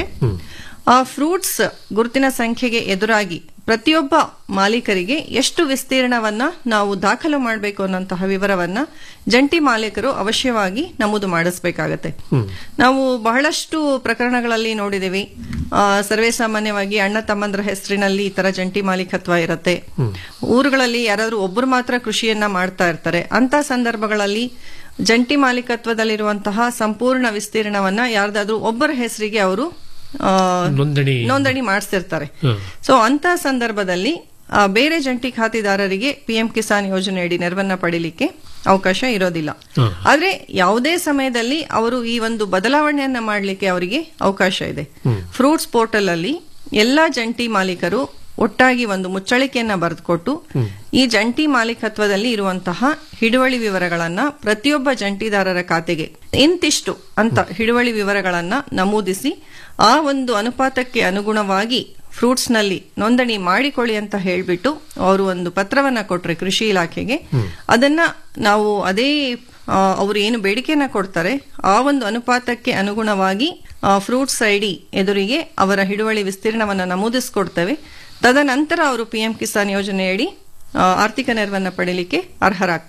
ಆ ಫ್ರೂಟ್ಸ್ ಗುರುತಿನ ಸಂಖ್ಯೆಗೆ ಎದುರಾಗಿ ಪ್ರತಿಯೊಬ್ಬ ಮಾಲೀಕರಿಗೆ ಎಷ್ಟು ವಿಸ್ತೀರ್ಣವನ್ನ ನಾವು ದಾಖಲು ಮಾಡಬೇಕು ಅನ್ನೋಂತಹ ವಿವರವನ್ನ ಜಂಟಿ ಮಾಲೀಕರು ಅವಶ್ಯವಾಗಿ ನಮೂದು ಮಾಡಿಸಬೇಕಾಗತ್ತೆ ನಾವು ಬಹಳಷ್ಟು ಪ್ರಕರಣಗಳಲ್ಲಿ ನೋಡಿದೀವಿ ಆ, ಸರ್ವೇ ಸಾಮಾನ್ಯವಾಗಿ ಅಣ್ಣ ತಮ್ಮಂದ್ರ ಹೆಸರಿನಲ್ಲಿ ಈ ತರ ಜಂಟಿ ಮಾಲೀಕತ್ವ ಇರುತ್ತೆ ಊರುಗಳಲ್ಲಿ ಯಾರಾದ್ರೂ ಒಬ್ಬರು ಮಾತ್ರ ಕೃಷಿಯನ್ನ ಮಾಡ್ತಾ ಇರ್ತಾರೆ ಅಂತ ಸಂದರ್ಭಗಳಲ್ಲಿ ಜಂಟಿ ಮಾಲೀಕತ್ವದಲ್ಲಿರುವಂತಹ ಸಂಪೂರ್ಣ ವಿಸ್ತೀರ್ಣವನ್ನ ಯಾರ್ದಾದ್ರೂ ಒಬ್ಬರ ಹೆಸರಿಗೆ ಅವರು ಆ, ನೋಂದಣಿ ನೋಂದಣಿ ಮಾಡಿಸಿರ್ತಾರೆ ಹ್ಮ್. ಸೊ ಅಂತ ಸಂದರ್ಭದಲ್ಲಿ ಆ, ಬೇರೆ ಜಂಟಿ ಖಾತೆದಾರರಿಗೆ ಪಿಎಂ ಕಿಸಾನ್ ಯೋಜನೆಯಡಿ ನೆರವನ್ನ ಪಡಿಲಿಕ್ಕೆ ಅವಕಾಶ ಇರೋದಿಲ್ಲ ಹ್ಮ್. ಆದ್ರೆ ಯಾವುದೇ ಸಮಯದಲ್ಲಿ ಅವರು ಈ ಒಂದು ಬದಲಾವಣೆಯನ್ನ ಮಾಡಲಿಕ್ಕೆ ಅವರಿಗೆ ಅವಕಾಶ ಇದೆ ಫ್ರೂಟ್ಸ್ ಪೋರ್ಟಲ್ ಅಲ್ಲಿ ಎಲ್ಲಾ ಜಂಟಿ ಮಾಲೀಕರು ಒಟ್ಟಾಗಿ ಒಂದು ಮುಚ್ಚಳಿಕೆಯನ್ನ ಬರೆದುಕೊಟ್ಟು ಈ ಜಂಟಿ ಮಾಲೀಕತ್ವದಲ್ಲಿ ಇರುವಂತಹ ಹಿಡುವಳಿ ವಿವರಗಳನ್ನ ಪ್ರತಿಯೊಬ್ಬ ಜಂಟಿದಾರರ ಖಾತೆಗೆ ಇಂತಿಷ್ಟು ಅಂತ ಹಿಡುವಳಿ ವಿವರಗಳನ್ನ ನಮೂದಿಸಿ ಆ ಒಂದು ಅನುಪಾತಕ್ಕೆ ಅನುಗುಣವಾಗಿ ಫ್ರೂಟ್ಸ್ ನಲ್ಲಿ ನೋಂದಣಿ ಮಾಡಿಕೊಳ್ಳಿ ಅಂತ ಹೇಳ್ಬಿಟ್ಟು ಅವರು ಒಂದು ಪತ್ರವನ್ನ ಕೊಟ್ರೆ ಕೃಷಿ ಇಲಾಖೆಗೆ ಅದನ್ನ ನಾವು ಅದೇ ಆ, ಅವರು ಏನು ಬೇಡಿಕೆಯನ್ನ ಕೊಡ್ತಾರೆ ಆ ಒಂದು ಅನುಪಾತಕ್ಕೆ ಅನುಗುಣವಾಗಿ ಫ್ರೂಟ್ಸ್ ಐಡಿ ಎದುರಿಗೆ ಅವರ ಹಿಡುವಳಿ ವಿಸ್ತೀರ್ಣವನ್ನ ನಮೂದಿಸ್ಕೊಡ್ತೇವೆ ತದನಂತರ ಅವರು ಪಿಎಂ ಕಿಸಾನ್ ಯೋಜನೆಯಡಿ ಆ, ಆರ್ಥಿಕ ನೆರವನ್ನ ಪಡೆಯಲಿಕ್ಕೆ ಅರ್ಹರಾಗ್ತಾರೆ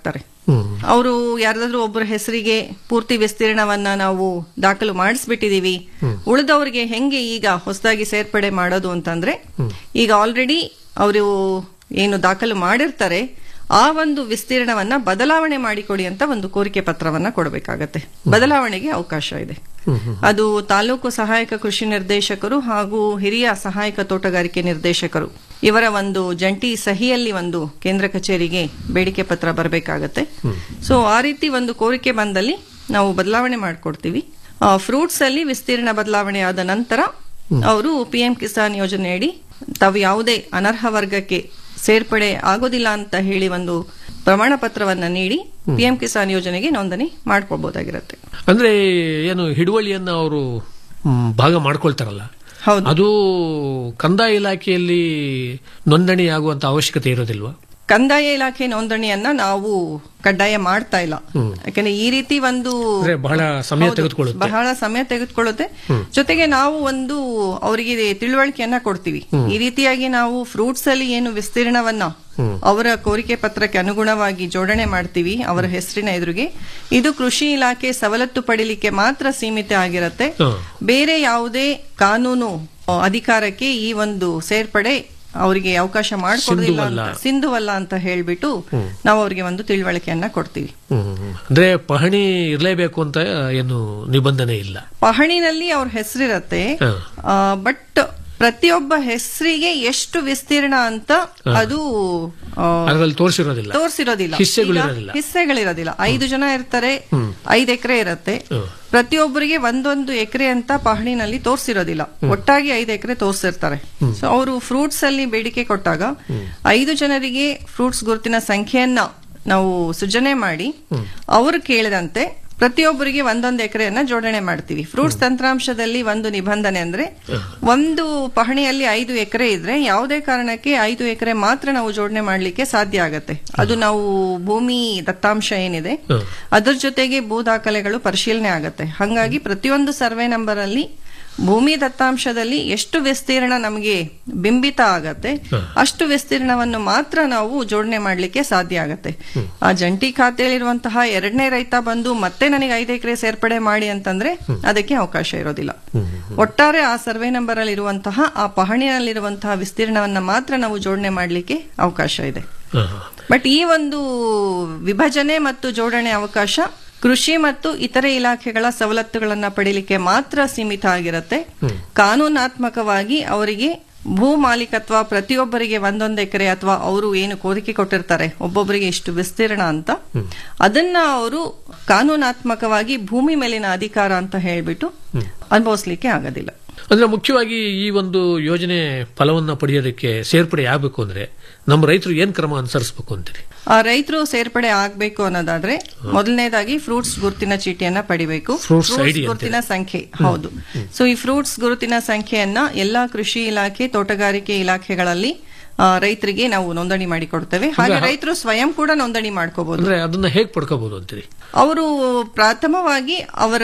ಅವರು ಯಾರಾದ್ರೂ ಒಬ್ಬರ ಹೆಸರಿಗೆ ಪೂರ್ತಿ ವಿಸ್ತೀರ್ಣವನ್ನ ನಾವು ದಾಖಲು ಮಾಡಿಸ್ಬಿಟ್ಟಿದೀವಿ ಉಳಿದವರಿಗೆ ಹೆಂಗೆ ಈಗ ಹೊಸದಾಗಿ ಸೇರ್ಪಡೆ ಮಾಡೋದು ಅಂತಂದ್ರೆ ಈಗ ಆಲ್ರೆಡಿ ಅವರು ಏನು ದಾಖಲು ಮಾಡಿರ್ತಾರೆ ಆ ಒಂದು ವಿಸ್ತೀರ್ಣವನ್ನ ಬದಲಾವಣೆ ಮಾಡಿಕೊಡಿ ಅಂತ ಒಂದು ಕೋರಿಕೆ ಪತ್ರವನ್ನ ಕೊಡಬೇಕಾಗತ್ತೆ ಬದಲಾವಣೆಗೆ ಅವಕಾಶ ಇದೆ ಅದು ತಾಲೂಕು ಸಹಾಯಕ ಕೃಷಿ ನಿರ್ದೇಶಕರು ಹಾಗೂ ಹಿರಿಯ ಸಹಾಯಕ ತೋಟಗಾರಿಕೆ ನಿರ್ದೇಶಕರು ಇವರ ಒಂದು ಜಂಟಿ ಸಹಿಯಲ್ಲಿ ಒಂದು ಕೇಂದ್ರ ಕಚೇರಿಗೆ ಬೇಡಿಕೆ ಪತ್ರ ಬರಬೇಕಾಗತ್ತೆ ಸೊ ಆ ರೀತಿ ಒಂದು ಕೋರಿಕೆ ಬಂದಲ್ಲಿ ನಾವು ಬದಲಾವಣೆ ಮಾಡಿಕೊಡ್ತೀವಿ ಫ್ರೂಟ್ಸ್ ಅಲ್ಲಿ ವಿಸ್ತೀರ್ಣ ಬದಲಾವಣೆ ಆದ ನಂತರ ಅವರು ಪಿ ಎಂ ಕಿಸಾನ್ ಯೋಜನೆಯಡಿ ತಾವು ಯಾವುದೇ ಅನರ್ಹ ವರ್ಗಕ್ಕೆ ಸೇರ್ಪಡೆ ಆಗೋದಿಲ್ಲ ಅಂತ ಹೇಳಿ ಒಂದು ಪ್ರಮಾಣ ಪತ್ರವನ್ನ ನೀಡಿ ಪಿ ಎಂ ಕಿಸಾನ್ ಯೋಜನೆಗೆ ನೋಂದಣಿ ಮಾಡ್ಕೋಬಹುದಾಗಿರುತ್ತೆ ಅಂದ್ರೆ ಏನು ಹಿಡುವಳಿಯನ್ನ ಅವರು ಮ್, ಭಾಗ ಮಾಡ್ಕೊಳ್ತಾರಲ್ಲ ಅದು ಕಂದಾಯ ಇಲಾಖೆಯಲ್ಲಿ ನೋಂದಣಿ ಆಗುವಂತ ಅವಶ್ಯಕತೆ ಇರೋದಿಲ್ವಾ ಕಂದಾಯ ಇಲಾಖೆ ನೋಂದಣಿಯನ್ನ ನಾವು ಕಡ್ಡಾಯ ಮಾಡ್ತಾ ಇಲ್ಲ ಹ್ಮ್. ಯಾಕಂದ್ರೆ ಈ ರೀತಿ ಒಂದು ಅಂದ್ರೆ ಬಹಳ ಸಮಯ ಹೌದು, ತೆಗೆದುಕೊಳ್ಳುತ್ತೆ ಬಹಳ ಸಮಯ ತೆಗೆದುಕೊಳ್ಳುತ್ತೆ ಹ್ಮ್. ಜೊತೆಗೆ ನಾವು ಒಂದು ಅವರಿಗೆ ತಿಳುವಳಿಕೆಯನ್ನ ಕೊಡ್ತೀವಿ ಹ್ಮ್. ಈ ರೀತಿಯಾಗಿ ನಾವು ಫ್ರೂಟ್ಸ್ ಅಲ್ಲಿ ಏನು ವಿಸ್ತೀರ್ಣವನ್ನ ಹ್ಮ್. ಅವರ ಕೋರಿಕೆ ಪತ್ರಕ್ಕೆ ಅನುಗುಣವಾಗಿ ಜೋಡಣೆ ಮಾಡ್ತೀವಿ ಅವರ ಹೆಸರಿನ ಎದುರಿಗೆ ಇದು ಕೃಷಿ ಇಲಾಖೆ ಸವಲತ್ತು ಪಡಿಲಿಕ್ಕೆ ಮಾತ್ರ ಸೀಮಿತ ಆಗಿರತ್ತೆ ಹ್ಮ್. ಬೇರೆ ಯಾವುದೇ ಕಾನೂನು ಆ, ಅಧಿಕಾರಕ್ಕೆ ಈ ಒಂದು ಸೇರ್ಪಡೆ ಅವರಿಗೆ ಅವಕಾಶ ಮಾಡಿಕೊಡೋದಿಲ್ಲ ಸಿಂಧುವಲ್ಲ. ಅಂತ ಸಿಂಧುವಲ್ಲ ಅಂತ ಹೇಳ್ಬಿಟ್ಟು ಹ್ಮ್. ನಾವು ಅವರಿಗೆ ಒಂದು ತಿಳುವಳಿಕೆಯನ್ನ ಕೊಡ್ತೀವಿ ಹ್ಮ್. ಅಂದ್ರೆ ಪಹಣಿ ಇರಲೇಬೇಕು ಅಂತ ಏನು ನಿಬಂಧನೆ ಇಲ್ಲ ಪಹಣಿನಲ್ಲಿ ಅವ್ರ ಹೆಸರಿರತ್ತೆ ಹ. ಬಟ್ ಪ್ರತಿಯೊಬ್ಬ ಹೆಸರಿಗೆ ಎಷ್ಟು ವಿಸ್ತೀರ್ಣ ಅಂತ ಹ. ಅದು ಆ, ಅದರಲ್ಲಿ ತೋರಿಸಿರೋದಿಲ್ಲ ತೋರಿಸಿರೋದಿಲ್ಲ ಹಿಸ್ಸೆಗಳಿರೋದಿಲ್ಲ. ಈಗ ಹಿಸ್ಸೆಗಳಿರೋದಿಲ್ಲ ಐದು ಜನ ಇರ್ತಾರೆ ಹ್ಮ್. ಐದು ಎಕರೆ ಇರತ್ತೆ ಹ್ಮ್. ಪ್ರತಿಯೊಬ್ಬರಿಗೆ ಒಂದೊಂದು ಎಕರೆ ಅಂತ ಪಹಣಿನಲ್ಲಿ ತೋರಿಸಿರೋದಿಲ್ಲ ಒಟ್ಟಾಗಿ ಐದು ಎಕರೆ ತೋರಿಸಿರ್ತಾರೆ ಸೊ ಅವರು ಫ್ರೂಟ್ಸ್ ಅಲ್ಲಿ ಬೇಡಿಕೆ ಕೊಟ್ಟಾಗ ಐದು ಜನರಿಗೆ ಫ್ರೂಟ್ಸ್ ಗುರುತಿನ ಸಂಖ್ಯೆಯನ್ನ ನಾವು ಸೃಜನೆ ಮಾಡಿ ಅವರು ಕೇಳಿದಂತೆ ಪ್ರತಿಯೊಬ್ಬರಿಗೆ ಒಂದೊಂದು ಎಕರೆಯನ್ನ ಜೋಡಣೆ ಮಾಡ್ತೀವಿ ಫ್ರೂಟ್ಸ್ ತಂತ್ರಾಂಶದಲ್ಲಿ ಒಂದು ನಿಬಂಧನೆ ಅಂದ್ರೆ ಒಂದು ಪಹಣಿಯಲ್ಲಿ ಐದು ಎಕರೆ ಇದ್ರೆ ಯಾವುದೇ ಕಾರಣಕ್ಕೆ ಐದು ಎಕರೆ ಮಾತ್ರ ನಾವು ಜೋಡಣೆ ಮಾಡ್ಲಿಕ್ಕೆ ಸಾಧ್ಯ ಆಗತ್ತೆ ಅದು ನಾವು ಭೂಮಿ ದತ್ತಾಂಶ ಏನಿದೆ ಅದರ ಜೊತೆಗೆ ಭೂ ದಾಖಲೆಗಳು ಪರಿಶೀಲನೆ ಆಗತ್ತೆ ಹಾಗಾಗಿ ಪ್ರತಿಯೊಂದು ಸರ್ವೆ ನಂಬರ್ ಅಲ್ಲಿ ಭೂಮಿ ದತ್ತಾಂಶದಲ್ಲಿ ಎಷ್ಟು ವಿಸ್ತೀರ್ಣ ನಮಗೆ ಬಿಂಬಿತ ಆಗತ್ತೆ ಅಷ್ಟು ವಿಸ್ತೀರ್ಣವನ್ನು ಮಾತ್ರ ನಾವು ಜೋಡಣೆ ಮಾಡ್ಲಿಕ್ಕೆ ಸಾಧ್ಯ ಆಗತ್ತೆ ಆ ಜಂಟಿ ಖಾತೆಯಲ್ಲಿರುವಂತಹ ಎರಡನೇ ರೈತ ಬಂದು ಮತ್ತೆ ನನಗೆ ಐದು ಎಕರೆ ಸೇರ್ಪಡೆ ಮಾಡಿ ಅಂತಂದ್ರೆ ಅದಕ್ಕೆ ಅವಕಾಶ ಇರೋದಿಲ್ಲ ಒಟ್ಟಾರೆ ಆ ಸರ್ವೆ ನಂಬರ್ ಅಲ್ಲಿ ಇರುವಂತಹ ಆ ಪಹಣಿಯಲ್ಲಿರುವಂತಹ ವಿಸ್ತೀರ್ಣವನ್ನ ಮಾತ್ರ ನಾವು ಜೋಡಣೆ ಮಾಡ್ಲಿಕ್ಕೆ ಅವಕಾಶ ಇದೆ ಬಟ್ ಈ ಒಂದು ವಿಭಜನೆ ಮತ್ತು ಜೋಡಣೆ ಅವಕಾಶ ಕೃಷಿ ಮತ್ತು ಇತರೆ ಇಲಾಖೆಗಳ ಸವಲತ್ತುಗಳನ್ನ ಪಡಿಲಿಕ್ಕೆ ಮಾತ್ರ ಸೀಮಿತ ಆಗಿರುತ್ತೆ ಕಾನೂನಾತ್ಮಕವಾಗಿ ಅವರಿಗೆ ಭೂ ಮಾಲೀಕತ್ವ ಪ್ರತಿಯೊಬ್ಬರಿಗೆ ಒಂದೊಂದು ಎಕರೆ ಅಥವಾ ಅವರು ಏನು ಕೋರಿಕೆ ಕೊಟ್ಟಿರ್ತಾರೆ ಒಬ್ಬೊಬ್ಬರಿಗೆ ಇಷ್ಟು ವಿಸ್ತೀರ್ಣ ಅಂತ ಅದನ್ನ ಅವರು ಕಾನೂನಾತ್ಮಕವಾಗಿ ಭೂಮಿ ಮೇಲಿನ ಅಧಿಕಾರ ಅಂತ ಹೇಳ್ಬಿಟ್ಟು ಅನುಭವಿಸ್ಲಿಕ್ಕೆ ಆಗೋದಿಲ್ಲ ಅಂದ್ರೆ ಮುಖ್ಯವಾಗಿ ಈ ಒಂದು ಯೋಜನೆ ಫಲವನ್ನ ಪಡೆಯೋದಕ್ಕೆ ಸೇರ್ಪಡೆ ಆಗಬೇಕು ಅಂದ್ರೆ ನಮ್ಮ ರೈತರು ಏನ್ ಕ್ರಮ ಅನುಸರಿಸಬೇಕು ಅಂತೀರಿ ಆ ರೈತರು ಸೇರ್ಪಡೆ ಆಗ್ಬೇಕು ಅನ್ನೋದಾದ್ರೆ ಮೊದಲನೇದಾಗಿ ಫ್ರೂಟ್ಸ್ ಗುರುತಿನ ಚೀಟಿಯನ್ನ ಪಡಿಬೇಕು Fruits Fruits ID ಗುರುತಿನ ಅಂತೀರಾ? ಸಂಖ್ಯೆ ಹೌದು ಸೊ ಈ ಫ್ರೂಟ್ಸ್ ಗುರುತಿನ ಸಂಖ್ಯೆಯನ್ನ ಎಲ್ಲಾ ಕೃಷಿ ಇಲಾಖೆ ತೋಟಗಾರಿಕೆ ಇಲಾಖೆಗಳಲ್ಲಿ ಆ, ರೈತರಿಗೆ ನಾವು ನೋಂದಣಿ ಮಾಡಿ ಕೊಡ್ತೇವೆ ಹಾಗೆ ಅಂದ್ರೆ- ರೈತರು ಸ್ವಯಂ ಕೂಡ ನೋಂದಣಿ ಮಾಡ್ಕೋಬಹುದು ಅಂದ್ರೆ ಅದನ್ನ ಹೇಗ್ ಪಡ್ಕೋಬಹುದು ಅಂತೀರಿ ಅವರು ಪ್ರಾಥಮವಾಗಿ ಅವರ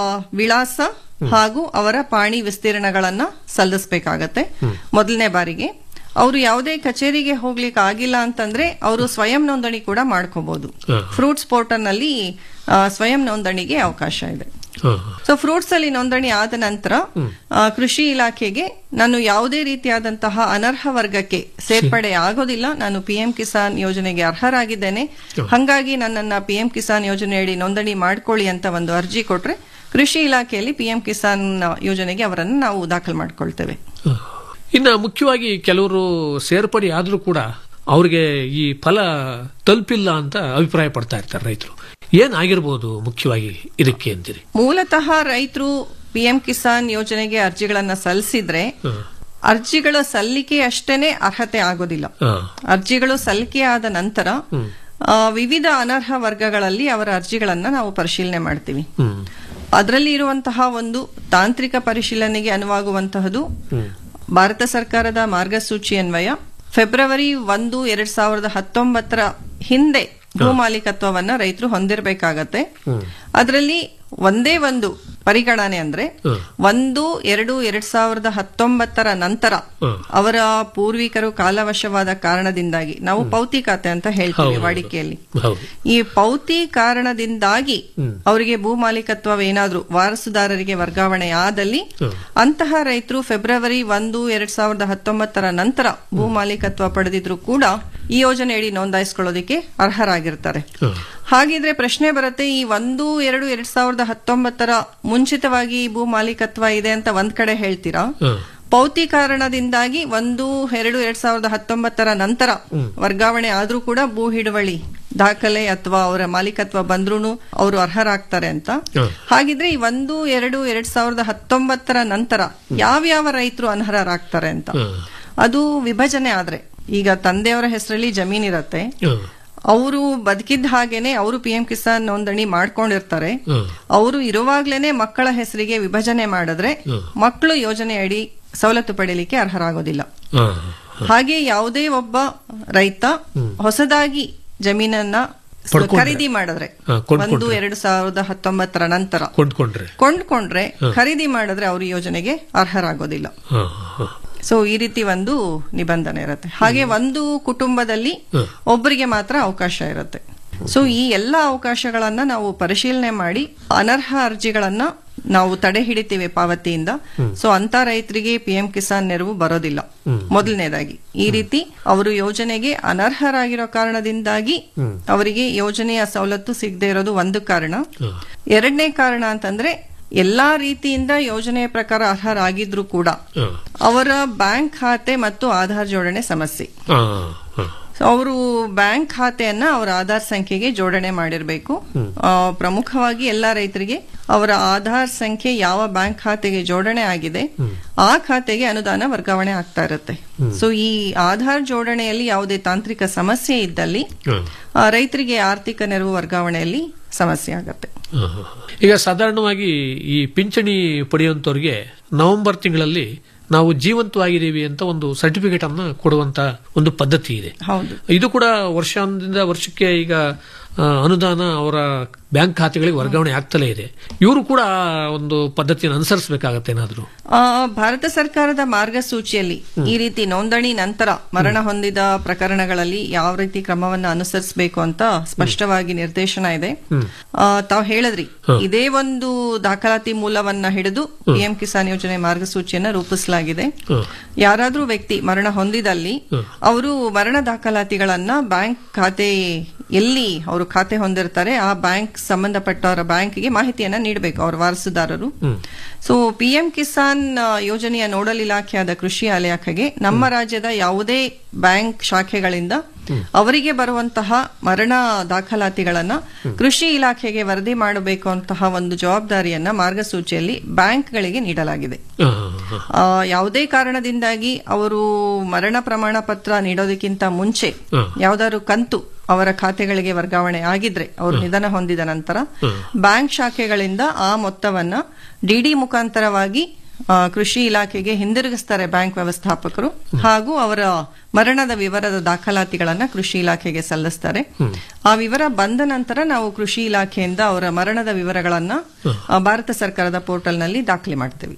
ವಿಳಾಸ ಹಾಗೂ ಅವರ ಪಾಣಿ ವಿಸ್ತೀರ್ಣಗಳನ್ನ ಸಲ್ಲಿಸಬೇಕಾಗತ್ತೆ ಮೊದಲನೇ ಬಾರಿಗೆ ಅವರು ಯಾವುದೇ ಕಚೇರಿಗೆ ಹೋಗ್ಲಿಕ್ಕೆ ಆಗಿಲ್ಲ ಅಂತಂದ್ರೆ ಅವರು ಸ್ವಯಂ ನೋಂದಣಿ ಕೂಡ ಮಾಡ್ಕೋಬಹುದು ಫ್ರೂಟ್ಸ್ ಪೋರ್ಟಲ್ ನಲ್ಲಿ ಆ, ಸ್ವಯಂ ನೋಂದಣಿಗೆ ಅವಕಾಶ ಇದೆ ಸೊ ಫ್ರೂಟ್ಸ್ ಅಲ್ಲಿ ನೋಂದಣಿ ಆದ ನಂತರ ಆ, ಕೃಷಿ ಇಲಾಖೆಗೆ ನಾನು ಯಾವುದೇ ರೀತಿಯಾದಂತಹ ಅನರ್ಹ ವರ್ಗಕ್ಕೆ ಸೇರ್ಪಡೆ ಆಗೋದಿಲ್ಲ ನಾನು ಪಿ ಎಂ ಕಿಸಾನ್ ಯೋಜನೆಗೆ ಅರ್ಹರಾಗಿದ್ದೇನೆ ಹಂಗಾಗಿ ನನ್ನನ್ನ ಪಿ ಎಂ ಕಿಸಾನ್ ಯೋಜನೆಯಡಿ ನೋಂದಣಿ ಮಾಡ್ಕೊಳ್ಳಿ ಅಂತ ಒಂದು ಅರ್ಜಿ ಕೊಟ್ರೆ ಕೃಷಿ ಇಲಾಖೆಯಲ್ಲಿ ಪಿ ಎಂ ಕಿಸಾನ್ ಯೋಜನೆಗೆ ಅವರನ್ನು ನಾವು ದಾಖಲು ಮಾಡ್ಕೊಳ್ತೇವೆ ಇನ್ನ ಮುಖ್ಯವಾಗಿ ಕೆಲವರು ಸೇರ್ಪಡೆ ಆದ್ರೂ ಕೂಡ ಅವ್ರಿಗೆ ಈ ಫಲ ತಲುಪಿಲ್ಲ ಅಂತ ಅಭಿಪ್ರಾಯ ಪಡ್ತಾ ಇರ್ತಾರೆ ರೈತರು ಏನಾಗಿರ್ಬೋದು ಮುಖ್ಯವಾಗಿ ಇದಕ್ಕೆ ಅಂತೀರಿ ಮೂಲತಃ ರೈತರು ಪಿ ಎಂ ಕಿಸಾನ್ ಯೋಜನೆಗೆ ಅರ್ಜಿಗಳನ್ನ ಸಲ್ಲಿಸಿದ್ರೆ ಅರ್ಜಿಗಳ ಸಲ್ಲಿಕೆ ಅಷ್ಟೇನೆ ಅರ್ಹತೆ ಆಗೋದಿಲ್ಲ ಅರ್ಜಿಗಳು ಸಲ್ಲಿಕೆ ಆದ ನಂತರ ಆ, ವಿವಿಧ ಅನರ್ಹ ವರ್ಗಗಳಲ್ಲಿ ಅವರ ಅರ್ಜಿಗಳನ್ನ ನಾವು ಪರಿಶೀಲನೆ ಮಾಡ್ತೀವಿ ಅದರಲ್ಲಿ ಇರುವಂತಹ ಒಂದು ತಾಂತ್ರಿಕ ಪರಿಶೀಲನೆಗೆ ಅನುವಾಗುವಂತಹದ್ದು ಭಾರತ ಸರ್ಕಾರದ ಮಾರ್ಗಸೂಚಿ ಅನ್ವಯ ಫೆಬ್ರವರಿ ಒಂದು ಎರಡ್ ಸಾವಿರದ ಹತ್ತೊಂಬತ್ತರ ಹಿಂದೆ ಭೂ ಮಾಲೀಕತ್ವವನ್ನ ರೈತರು ಹೊಂದಿರಬೇಕಾಗತ್ತೆ ಅದರಲ್ಲಿ ಒಂದೇ ಒಂದು ಪರಿಗಣನೆ ಅಂದ್ರೆ ಒಂದು ಎರಡು ಎರಡ್ ಸಾವಿರದ ಹತ್ತೊಂಬತ್ತರ ನಂತರ ಅವರ ಪೂರ್ವಿಕರು ಕಾಲವಶವಾದ ಕಾರಣದಿಂದಾಗಿ ನಾವು ಪೌತಿ ಖಾತೆ ಅಂತ ಹೇಳ್ತೀವಿ ವಾಡಿಕೆಯಲ್ಲಿ ಹೌದು ಈ ಪೌತಿ ಕಾರಣದಿಂದಾಗಿ ಅವರಿಗೆ ಭೂ ಮಾಲೀಕತ್ವ ಏನಾದ್ರೂ ವಾರಸುದಾರರಿಗೆ ವರ್ಗಾವಣೆ ಆದಲ್ಲಿ ಅಂತಹ ರೈತರು ಫೆಬ್ರವರಿ ಒಂದು ಎರಡ್ ಸಾವಿರದ ಹತ್ತೊಂಬತ್ತರ ನಂತರ ಭೂ ಮಾಲೀಕತ್ವ ಪಡೆದಿದ್ರು ಕೂಡ ಈ ಯೋಜನೆಯಡಿ ನೋಂದಾಯಿಸ್ಕೊಳ್ಳೋದಕ್ಕೆ ಅರ್ಹರಾಗಿರ್ತಾರೆ ಹಾಗಿದ್ರೆ ಪ್ರಶ್ನೆ ಬರುತ್ತೆ ಈ ಒಂದು ಎರಡು ಎರಡ್ ಸಾವಿರದ ಹತ್ತೊಂಬತ್ತರ ಮುಂಚಿತವಾಗಿ ಈ ಭೂ ಮಾಲೀಕತ್ವ ಇದೆ ಅಂತ ಒಂದ್ ಕಡೆ ಹೇಳ್ತೀರಾ ಪೌತಿ ಕಾರಣದಿಂದಾಗಿ ಒಂದು ಎರಡು ಎರಡ್ ಸಾವಿರದ ಹತ್ತೊಂಬತ್ತರ ನಂತರ ವರ್ಗಾವಣೆ ಆದ್ರೂ ಕೂಡ ಭೂ ಹಿಡುವಳಿ ದಾಖಲೆ ಅಥವಾ ಅವರ ಮಾಲೀಕತ್ವ ಬಂದ್ರೂ ಅವರು ಅರ್ಹರಾಗ್ತಾರೆ ಅಂತ ಹಾಗಿದ್ರೆ ಈ ಒಂದು ಎರಡು ಎರಡ್ ಸಾವಿರದ ಹತ್ತೊಂಬತ್ತರ ನಂತರ ಯಾವ್ಯಾವ ರೈತರು ಅನರ್ಹರಾಗ್ತಾರೆ ಅಂತ ಅದು ವಿಭಜನೆ ಆದ್ರೆ ಈಗ ತಂದೆಯವರ ಹೆಸರಲ್ಲಿ ಜಮೀನಿರತ್ತೆ ಅವರು ಬದುಕಿದ್ದ ಹಾಗೇನೆ ಅವರು ಪಿ ಎಂ ಕಿಸಾನ್ ನೋಂದಣಿ ಮಾಡ್ಕೊಂಡಿರ್ತಾರೆ ಅವರು ಇರುವಾಗ್ಲೇನೆ ಮಕ್ಕಳ ಹೆಸರಿಗೆ ವಿಭಜನೆ ಮಾಡಿದ್ರೆ ಮಕ್ಕಳು ಯೋಜನೆ ಅಡಿ ಸವಲತ್ತು ಪಡೆಯಲಿಕ್ಕೆ ಅರ್ಹರಾಗೋದಿಲ್ಲ ಹಾಗೆ ಯಾವುದೇ ಒಬ್ಬ ರೈತ ಹೊಸದಾಗಿ ಜಮೀನನ್ನ ಪಡ್ಕೊಂಡ್ರೆ. ಖರೀದಿ ಮಾಡಿದ್ರೆ ಹಾ, ಕೊಂಡ್ಕೊಂಡ್ರೆ. ಒಂದು ಎರಡು ಸಾವಿರದ ಹತ್ತೊಂಬತ್ತರ ನಂತರ ಕೊಂಡ್ಕೊಂಡ್ರೆ ಕೊಂಡ್ಕೊಂಡ್ರೆ ಹಾ. ಖರೀದಿ ಮಾಡಿದ್ರೆ ಅವರು ಯೋಜನೆಗೆ ಅರ್ಹರಾಗೋದಿಲ್ಲ ಹಾ, ಹಾ. ಸೊ ಈ ರೀತಿ ಒಂದು ನಿಬಂಧನೆ ಇರುತ್ತೆ ಹಾಗೆ ಒಂದು ಕುಟುಂಬದಲ್ಲಿ ಹಾ. ಒಬ್ಬರಿಗೆ ಮಾತ್ರ ಅವಕಾಶ ಇರುತ್ತೆ ಸೊ ಈ ಎಲ್ಲ ಅವಕಾಶಗಳನ್ನ ನಾವು ಪರಿಶೀಲನೆ ಮಾಡಿ ಅನರ್ಹ ಅರ್ಜಿಗಳನ್ನ ನಾವು ತಡೆ ಹಿಡಿತೀವಿ ಪಾವತಿಯಿಂದ ಸೊ ಅಂತ ರೈತರಿಗೆ ಪಿ ಎಂ ಕಿಸಾನ್ ನೆರವು ಬರೋದಿಲ್ಲ ಮೊದಲನೇದಾಗಿ ಈ ರೀತಿ ಅವರು ಯೋಜನೆಗೆ ಅನರ್ಹರಾಗಿರೋ ಕಾರಣದಿಂದಾಗಿ ಅವರಿಗೆ ಯೋಜನೆಯ ಸವಲತ್ತು ಸಿಗದೆ ಇರೋದು ಒಂದು ಕಾರಣ ಎರಡನೇ ಕಾರಣ ಅಂತಂದ್ರೆ ಎಲ್ಲಾ ರೀತಿಯಿಂದ ಯೋಜನೆಯ ಪ್ರಕಾರ ಅರ್ಹರಾಗಿದ್ರು ಕೂಡ ಅವರ ಬ್ಯಾಂಕ್ ಖಾತೆ ಮತ್ತು ಆಧಾರ್ ಜೋಡಣೆ ಸಮಸ್ಯೆ ಹಾ, ಹಾ. ಸೊ ಅವರು ಬ್ಯಾಂಕ್ ಖಾತೆಯನ್ನ ಅವರ ಆಧಾರ್ ಸಂಖ್ಯೆಗೆ ಜೋಡಣೆ ಮಾಡಿರಬೇಕು ಪ್ರಮುಖವಾಗಿ ಎಲ್ಲ ರೈತರಿಗೆ ಅವರ ಆಧಾರ್ ಸಂಖ್ಯೆ ಯಾವ ಬ್ಯಾಂಕ್ ಖಾತೆಗೆ ಜೋಡಣೆ ಆಗಿದೆ ಆ ಖಾತೆಗೆ ಅನುದಾನ ವರ್ಗಾವಣೆ ಆಗ್ತಾ ಇರುತ್ತೆ ಸೊ ಈ ಆಧಾರ್ ಜೋಡಣೆಯಲ್ಲಿ ಯಾವುದೇ ತಾಂತ್ರಿಕ ಸಮಸ್ಯೆ ಇದ್ದಲ್ಲಿ ಆ, ರೈತರಿಗೆ ಆರ್ಥಿಕ ನೆರವು ವರ್ಗಾವಣೆಯಲ್ಲಿ ಸಮಸ್ಯೆ ಆಗತ್ತೆ ಹಾ, ಹಾ. ಈಗ ಸಾಧಾರಣವಾಗಿ ಈ ಪಿಂಚಣಿ ಪಡೆಯುವಂತವ್ರಿಗೆ ನವೆಂಬರ್ ತಿಂಗಳಲ್ಲಿ ನಾವು ಜೀವಂತವಾಗಿದ್ದೀವಿ ಅಂತ ಒಂದು ಸರ್ಟಿಫಿಕೇಟ್ ಅನ್ನ ಕೊಡುವಂತ ಒಂದು ಪದ್ಧತಿ ಇದೆ ಹೌದು ಇದು ಕೂಡ ವರ್ಷದಿಂದ ವರ್ಷಕ್ಕೆ ಈಗ ಆ, ಅನುದಾನ ಅವರ ಬ್ಯಾಂಕ್ ಖಾತೆಗಳಿಗೆ ವರ್ಗಾವಣೆ ಆಗ್ತಲೇ ಇದೆ ಇವರು ಕೂಡ ಆ ಒಂದು ಪದ್ಧತಿಯನ್ನು ಅನುಸರಿಸಬೇಕಾಗತ್ತೆ ಏನಾದ್ರು ಆ, ಭಾರತ ಸರ್ಕಾರದ ಮಾರ್ಗಸೂಚಿಯಲ್ಲಿ ಈ ರೀತಿ ನೋಂದಣಿ ನಂತರ ಮರಣ ಹೊಂದಿದ ಪ್ರಕರಣಗಳಲ್ಲಿ ಯಾವ ರೀತಿ ಕ್ರಮವನ್ನು ಅನುಸರಿಸಬೇಕು ಅಂತ ಸ್ಪಷ್ಟವಾಗಿ ನಿರ್ದೇಶನ ಇದೆ ಆ, ತಾವು ಹೇಳಿದ್ರಿ ಇದೇ ಒಂದು ದಾಖಲಾತಿ ಮೂಲವನ್ನ ಹಿಡಿದು ಪಿಎಂ ಕಿಸಾನ್ ಯೋಜನೆ ಮಾರ್ಗಸೂಚಿಯನ್ನ ರೂಪಿಸಲಾಗಿದೆ ಯಾರಾದ್ರೂ ವ್ಯಕ್ತಿ ಮರಣ ಹೊಂದಿದಲ್ಲಿ ಅವರು ಮರಣ ದಾಖಲಾತಿಗಳನ್ನ ಬ್ಯಾಂಕ್ ಖಾತೆ ಎಲ್ಲಿ ಅವರು ಖಾತೆ ಹೊಂದಿರ್ತಾರೆ ಆ ಬ್ಯಾಂಕ್ ಸಂಬಂಧಪಟ್ಟವರ ಬ್ಯಾಂಕ್ಗೆ ಮಾಹಿತಿಯನ್ನ ನೀಡಬೇಕು ಅವರ ವಾರಸುದಾರರು ಸೊ ಪಿಎಂ ಕಿಸಾನ್ ಆ, ಯೋಜನೆಯ ನೋಡಲ್ ಇಲಾಖೆಯಾದ ಕೃಷಿ ಇಲಾಖೆಗೆ ನಮ್ಮ ರಾಜ್ಯದ ಯಾವುದೇ ಬ್ಯಾಂಕ್ ಶಾಖೆಗಳಿಂದ ಅವರಿಗೆ ಬರುವಂತಹ ಮರಣ ದಾಖಲಾತಿಗಳನ್ನ ಕೃಷಿ ಇಲಾಖೆಗೆ ವರದಿ ಮಾಡಬೇಕು ಅಂತಹ ಒಂದು ಜವಾಬ್ದಾರಿಯನ್ನ ಮಾರ್ಗಸೂಚಿಯಲ್ಲಿ ಬ್ಯಾಂಕ್ಗಳಿಗೆ ನೀಡಲಾಗಿದೆ ಆ, ಯಾವುದೇ ಕಾರಣದಿಂದಾಗಿ ಅವರು ಮರಣ ಪ್ರಮಾಣ ಪತ್ರ ನೀಡೋದಕ್ಕಿಂತ ಮುಂಚೆ ಯಾವ್ದಾದ್ರು ಕಂತು ಅವರ ಖಾತೆಗಳಿಗೆ ವರ್ಗಾವಣೆ ಆಗಿದ್ರೆ ಅವರು ನಿಧನ ಹೊಂದಿದ ನಂತರ ಬ್ಯಾಂಕ್ ಶಾಖೆಗಳಿಂದ ಆ ಮೊತ್ತವನ್ನ ಡಿಡಿ ಮುಖಾಂತರವಾಗಿ ಆ, ಕೃಷಿ ಇಲಾಖೆಗೆ ಹಿಂದಿರುಗಿಸ್ತಾರೆ ಬ್ಯಾಂಕ್ ವ್ಯವಸ್ಥಾಪಕರು ಹಾಗೂ ಅವರ ಮರಣದ ವಿವರದ ದಾಖಲಾತಿಗಳನ್ನ ಕೃಷಿ ಇಲಾಖೆಗೆ ಸಲ್ಲಿಸ್ತಾರೆ ಆ ವಿವರ ಬಂದ ನಂತರ ನಾವು ಕೃಷಿ ಇಲಾಖೆಯಿಂದ ಅವರ ಮರಣದ ವಿವರಗಳನ್ನ ಆ, ಭಾರತ ಸರ್ಕಾರದ ಪೋರ್ಟಲ್ನಲ್ಲಿ ದಾಖಲೆ ಮಾಡ್ತೇವೆ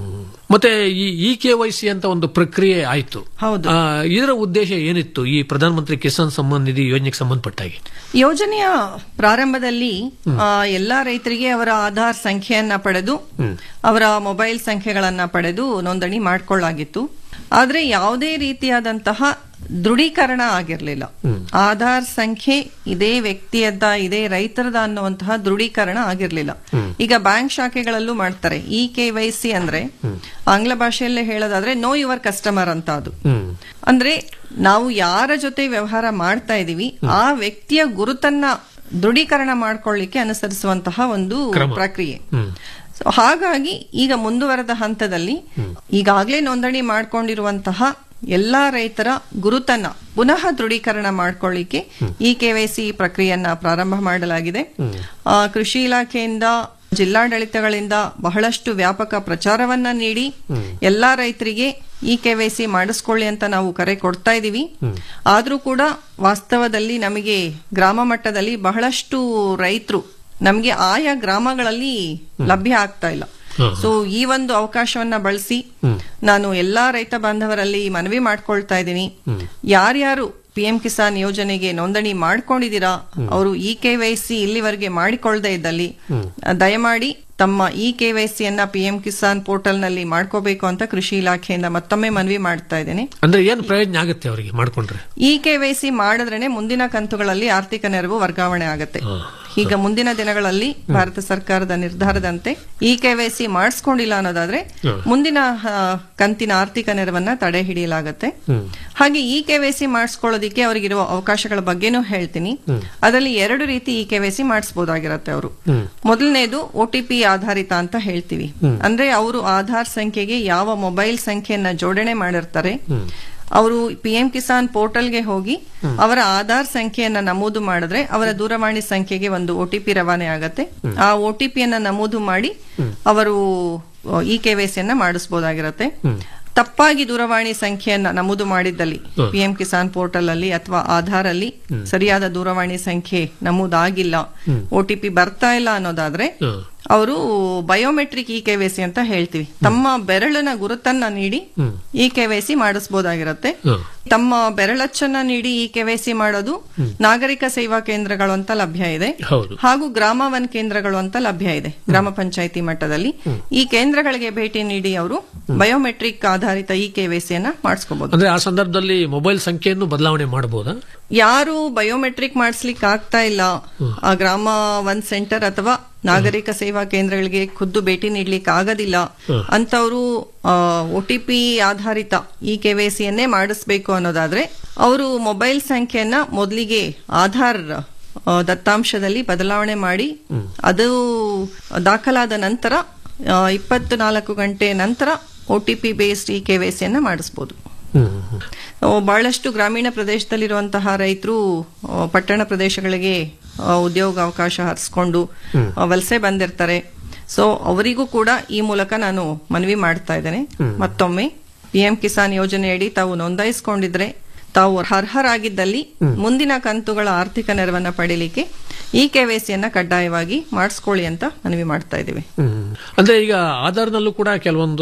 ಮತ್ತೆ ಈ ಇ ಕೆ ವೈ ಸಿ ಅಂತ ಒಂದು ಪ್ರಕ್ರಿಯೆ ಆಯ್ತು ಹೌದು ಆ, ಇದರ ಉದ್ದೇಶ ಏನಿತ್ತು ಈ ಪ್ರಧಾನಮಂತ್ರಿ ಕಿಸಾನ್ ಸಮ್ಮಾನ್ ನಿಧಿ ಯೋಜನೆಗೆ ಸಂಬಂಧಪಟ್ಟ ಹಾಗೆ ಯೋಜನೆಯ ಪ್ರಾರಂಭದಲ್ಲಿ ಆ, ಎಲ್ಲಾ ರೈತರಿಗೆ ಅವರ ಆಧಾರ್ ಸಂಖ್ಯೆಯನ್ನ ಪಡೆದು ಅವರ ಮೊಬೈಲ್ ಸಂಖ್ಯೆಗಳನ್ನ ಪಡೆದು ನೋಂದಣಿ ಮಾಡ್ಕೊಳ್ಳಾಗಿತ್ತು ಆದ್ರೆ ಯಾವುದೇ ರೀತಿಯಾದಂತಹ ದೃಢೀಕರಣ ಆಗಿರ್ಲಿಲ್ಲ ಆಧಾರ್ ಸಂಖ್ಯೆ ಇದೇ ವ್ಯಕ್ತಿಯದ್ದ ಇದೇ ರೈತರದ ಅನ್ನುವಂತಹ ದೃಢೀಕರಣ ಆಗಿರ್ಲಿಲ್ಲ ಈಗ ಬ್ಯಾಂಕ್ ಶಾಖೆಗಳಲ್ಲೂ ಮಾಡ್ತಾರೆ ಇ ಕೆ ವೈ ಸಿ ಅಂದ್ರೆ ಆಂಗ್ಲ ಭಾಷೆಯಲ್ಲೇ ಹೇಳೋದಾದ್ರೆ ನೋ ಯುವರ್ ಕಸ್ಟಮರ್ ಅಂತ ಅದು ಅಂದ್ರೆ ನಾವು ಯಾರ ಜೊತೆ ವ್ಯವಹಾರ ಮಾಡ್ತಾ ಇದೀವಿ ಆ ವ್ಯಕ್ತಿಯ ಗುರುತನ್ನ ದೃಢೀಕರಣ ಮಾಡ್ಕೊಳ್ಳಿಕ್ಕೆ ಅನುಸರಿಸುವಂತಹ ಒಂದು ಕ್ರಮ. ಪ್ರಕ್ರಿಯೆ So, ಹಾಗಾಗಿ ಈಗ ಮುಂದುವರೆದ ಹಂತದಲ್ಲಿ ಈಗಾಗಲೇ ನೋಂದಣಿ ಮಾಡ್ಕೊಂಡಿರುವಂತಹ ಎಲ್ಲಾ ರೈತರ ಗುರುತನ್ನ ಪುನಃ ದೃಢೀಕರಣ ಮಾಡ್ಕೊಳ್ಳಿಕ್ಕೆ ಈ ಕೆವೈಸಿ ಪ್ರಕ್ರಿಯೆಯನ್ನ ಪ್ರಾರಂಭ ಮಾಡಲಾಗಿದೆ ಆ, ಕೃಷಿ ಇಲಾಖೆಯಿಂದ ಜಿಲ್ಲಾಡಳಿತಗಳಿಂದ ಬಹಳಷ್ಟು ವ್ಯಾಪಕ ಪ್ರಚಾರವನ್ನ ನೀಡಿ ಎಲ್ಲಾ ರೈತರಿಗೆ ಈ ಕೆವೈಸಿ ಮಾಡಿಸ್ಕೊಳ್ಳಿ ಅಂತ ನಾವು ಕರೆ ಕೊಡ್ತಾ ಇದೀವಿ ಆದ್ರೂ ಕೂಡ ವಾಸ್ತವದಲ್ಲಿ ನಮಗೆ ಗ್ರಾಮ ಮಟ್ಟದಲ್ಲಿ ಬಹಳಷ್ಟು ರೈತರು ನಮ್ಗೆ ಆಯಾ ಗ್ರಾಮಗಳಲ್ಲಿ ಲಭ್ಯ ಆಗ್ತಾ ಇಲ್ಲ ಹಾ. ಸೊ ಈ ಒಂದು ಅವಕಾಶವನ್ನ ಬಳಸಿ ನಾನು ಎಲ್ಲಾ ರೈತ ಬಾಂಧವರಲ್ಲಿ ಮನವಿ ಮಾಡ್ಕೊಳ್ತಾ ಇದ್ದೀನಿ ಯಾರ್ಯಾರು ಪಿ ಎಂ ಕಿಸಾನ್ ಯೋಜನೆಗೆ ನೋಂದಣಿ ಮಾಡ್ಕೊಂಡಿದ್ದೀರಾ ಅವರು ಇ ಕೆ ವೈ ಸಿ ಇಲ್ಲಿವರೆಗೆ ಮಾಡಿಕೊಳ್ಳದೆ ಇದ್ದಲ್ಲಿ ದಯಮಾಡಿ ತಮ್ಮ ಇ ಕೆ ವೈ ಸಿ ಅನ್ನ ಪಿ ಎಂ ಕಿಸಾನ್ ಪೋರ್ಟಲ್ ನಲ್ಲಿ ಮಾಡ್ಕೋಬೇಕು ಅಂತ ಕೃಷಿ ಇಲಾಖೆಯಿಂದ ಮತ್ತೊಮ್ಮೆ ಮನವಿ ಮಾಡ್ತಾ ಇದ್ದೀನಿ ಅಂದ್ರೆ ಏನು ಪ್ರಯೋಜನ ಆಗುತ್ತೆ ಅವರಿಗೆ ಮಾಡ್ಕೊಂಡ್ರೆ ಇ ಕೆ ವೈ ಸಿ ಮಾಡಿದ್ರೇನೆ ಮುಂದಿನ ಕಂತುಗಳಲ್ಲಿ ಆರ್ಥಿಕ ನೆರವು ವರ್ಗಾವಣೆ ಆಗುತ್ತೆ ಈಗ ಮುಂದಿನ ದಿನಗಳಲ್ಲಿ ಭಾರತ ಸರ್ಕಾರದ ನಿರ್ಧಾರದಂತೆ ಇ ಕೆ ವೈ ಸಿ ಮಾಡಿಸ್ಕೊಂಡಿಲ್ಲ ಅನ್ನೋದಾದ್ರೆ ಮುಂದಿನ ಆ, ಕಂತಿನ ಆರ್ಥಿಕ ನೆರವನ್ನ ತಡೆ ಹಿಡಿಯಲಾಗುತ್ತೆ ಹಾಗೆ ಇ ಕೆ ವೈ ಸಿ ಮಾಡಿಸ್ಕೊಳ್ಳೋದಿಕ್ಕೆ ಅವರಿಗಿರುವ ಅವಕಾಶಗಳ ಬಗ್ಗೆನೂ ಹೇಳ್ತೀನಿ ಅದರಲ್ಲಿ ಎರಡು ರೀತಿ ಇ ಕೆ ವೈ ಸಿ ಮಾಡಿಸಬಹುದಾಗಿರತ್ತೆ ಅವರು ಮೊದಲನೇದು ಒ ಟಿ ಪಿ ಆಧಾರಿತ ಅಂತ ಹೇಳ್ತೀವಿ ಅಂದ್ರೆ ಅವರು ಆಧಾರ್ ಸಂಖ್ಯೆಗೆ ಯಾವ ಮೊಬೈಲ್ ಸಂಖ್ಯೆಯನ್ನ ಜೋಡಣೆ ಮಾಡಿರ್ತಾರೆ ಅವರು ಪಿ ಎಂ ಕಿಸಾನ್ ಪೋರ್ಟಲ್ಗೆ ಹೋಗಿ ಅವರ ಆಧಾರ್ ಸಂಖ್ಯೆಯನ್ನ ನಮೂದು ಮಾಡಿದ್ರೆ ಅವರ ದೂರವಾಣಿ ಸಂಖ್ಯೆಗೆ ಒಂದು ಒ ಟಿ ಪಿ ರವಾನೆ ಆಗತ್ತೆ ಆ ಒ ಟಿ ಪಿಯನ್ನ ನಮೂದು ಮಾಡಿ ಅವರು ಇ ಕೆ ವೈ ಸಿಯನ್ನ ಮಾಡಿಸಬಹುದಾಗಿರತ್ತೆ ತಪ್ಪಾಗಿ ದೂರವಾಣಿ ಸಂಖ್ಯೆಯನ್ನ ನಮೂದು ಮಾಡಿದ್ದಲ್ಲಿ ಪಿ ಎಂ ಕಿಸಾನ್ ಪೋರ್ಟಲ್ ಅಲ್ಲಿ ಅಥವಾ ಆಧಾರ್ ಅಲ್ಲಿ ಸರಿಯಾದ ದೂರವಾಣಿ ಸಂಖ್ಯೆ ನಮೂದಾಗಿಲ್ಲ ಒ ಟಿ ಪಿ ಬರ್ತಾ ಇಲ್ಲ ಅನ್ನೋದಾದ್ರೆ ಅವರು ಬಯೋಮೆಟ್ರಿಕ್ ಇ ಕೆವೈಸಿ ಅಂತ ಹೇಳ್ತೀವಿ ತಮ್ಮ ಬೆರಳಿನ ಗುರುತನ್ನ ನೀಡಿ ಇ ಕೆವೈಸಿ ಮಾಡಿಸಬಹುದಾಗಿರತ್ತೆ ತಮ್ಮ ಬೆರಳಚ್ಚನ್ನ ನೀಡಿ ಇ ಕೆವೈಸಿ ಮಾಡೋದು ನಾಗರಿಕ ಸೇವಾ ಕೇಂದ್ರಗಳು ಅಂತ ಲಭ್ಯ ಇದೆ ಹೌದು ಹಾಗೂ ಗ್ರಾಮ ವನ್ ಕೇಂದ್ರಗಳು ಅಂತ ಲಭ್ಯ ಇದೆ ಗ್ರಾಮ ಪಂಚಾಯಿತಿ ಮಟ್ಟದಲ್ಲಿ ಈ ಕೇಂದ್ರಗಳಿಗೆ ಭೇಟಿ ನೀಡಿ ಅವರು ಬಯೋಮೆಟ್ರಿಕ್ ಆಧಾರಿತ ಇ ಕೆವೈಸಿಯನ್ನ ಮಾಡಿಸ್ಕೋಬಹುದು ಅಂದ್ರೆ ಆ ಸಂದರ್ಭದಲ್ಲಿ ಮೊಬೈಲ್ ಸಂಖ್ಯೆಯನ್ನು ಬದಲಾವಣೆ ಮಾಡಬಹುದಾ ಯಾರು ಬಯೋಮೆಟ್ರಿಕ್ ಮಾಡಿಸ್ಲಿಕ್ಕೆ ಆಗ್ತಾ ಇಲ್ಲ ಆ ಗ್ರಾಮ ಒನ್ ಸೆಂಟರ್ ಅಥವಾ ನಾಗರಿಕ ಸೇವಾ ಕೇಂದ್ರಗಳಿಗೆ ಖುದ್ದು ಭೇಟಿ ನೀಡ್ಲಿಕ್ಕೆ ಆಗೋದಿಲ್ಲ ಅಂತವರು ಒ ಟಿ ಪಿ ಆಧಾರಿತ ಈ ಕೆವೈಸಿಯನ್ನೇ ಮಾಡಿಸ್ಬೇಕು ಅನ್ನೋದಾದ್ರೆ ಅವರು ಮೊಬೈಲ್ ಸಂಖ್ಯೆಯನ್ನ ಮೊದಲಿಗೆ ಆಧಾರ್ ಆ, ದತ್ತಾಂಶದಲ್ಲಿ ಬದಲಾವಣೆ ಮಾಡಿ ಅದು ದಾಖಲಾದ ನಂತರ ಇಪ್ಪತ್ತು ನಾಲ್ಕು ಗಂಟೆ ನಂತರ ಒ ಟಿ ಪಿ ಬೇಸ್ಡ್ ಈ ಕೆವೈಸಿಯನ್ನ ಮಾಡಿಸ್ಬೋದು ಆ, ಬಹಳಷ್ಟು ಗ್ರಾಮೀಣ ಪ್ರದೇಶದಲ್ಲಿರುವಂತಹ ರೈತರು ಆ, ಪಟ್ಟಣ ಪ್ರದೇಶಗಳಿಗೆ ಆ, ಉದ್ಯೋಗ ಅವಕಾಶ ಹರಿಸ್ಕೊಂಡು ಆ, ವಲಸೆ ಬಂದಿರ್ತಾರೆ ಸೊ ಅವರಿಗೂ ಕೂಡ ಈ ಮೂಲಕ ನಾನು ಮನವಿ ಮಾಡ್ತಾ ಇದ್ದೇನೆ ಮತ್ತೊಮ್ಮೆ ಪಿ ಎಂ ಕಿಸಾನ್ ಯೋಜನೆಯಡಿ ತಾವು ನೋಂದಾಯಿಸಿಕೊಂಡಿದ್ರೆ ತಾವು ಅರ್ಹರಾಗಿದ್ದಲ್ಲಿ ಮುಂದಿನ ಕಂತುಗಳ ಆರ್ಥಿಕ ನೆರವನ್ನ ಪಡೀಲಿಕ್ಕೆ ಈ ಕೆವೈಸಿಯನ್ನ ಕಡ್ಡಾಯವಾಗಿ ಮಾಡಿಸ್ಕೊಳ್ಳಿ ಅಂತ ಮನವಿ ಮಾಡ್ತಾ ಇದ್ದೀವಿ ಅಂದ್ರೆ ಈಗ ಆಧಾರ್ನಲ್ಲೂ ಕೂಡ ಕೆಲವೊಂದು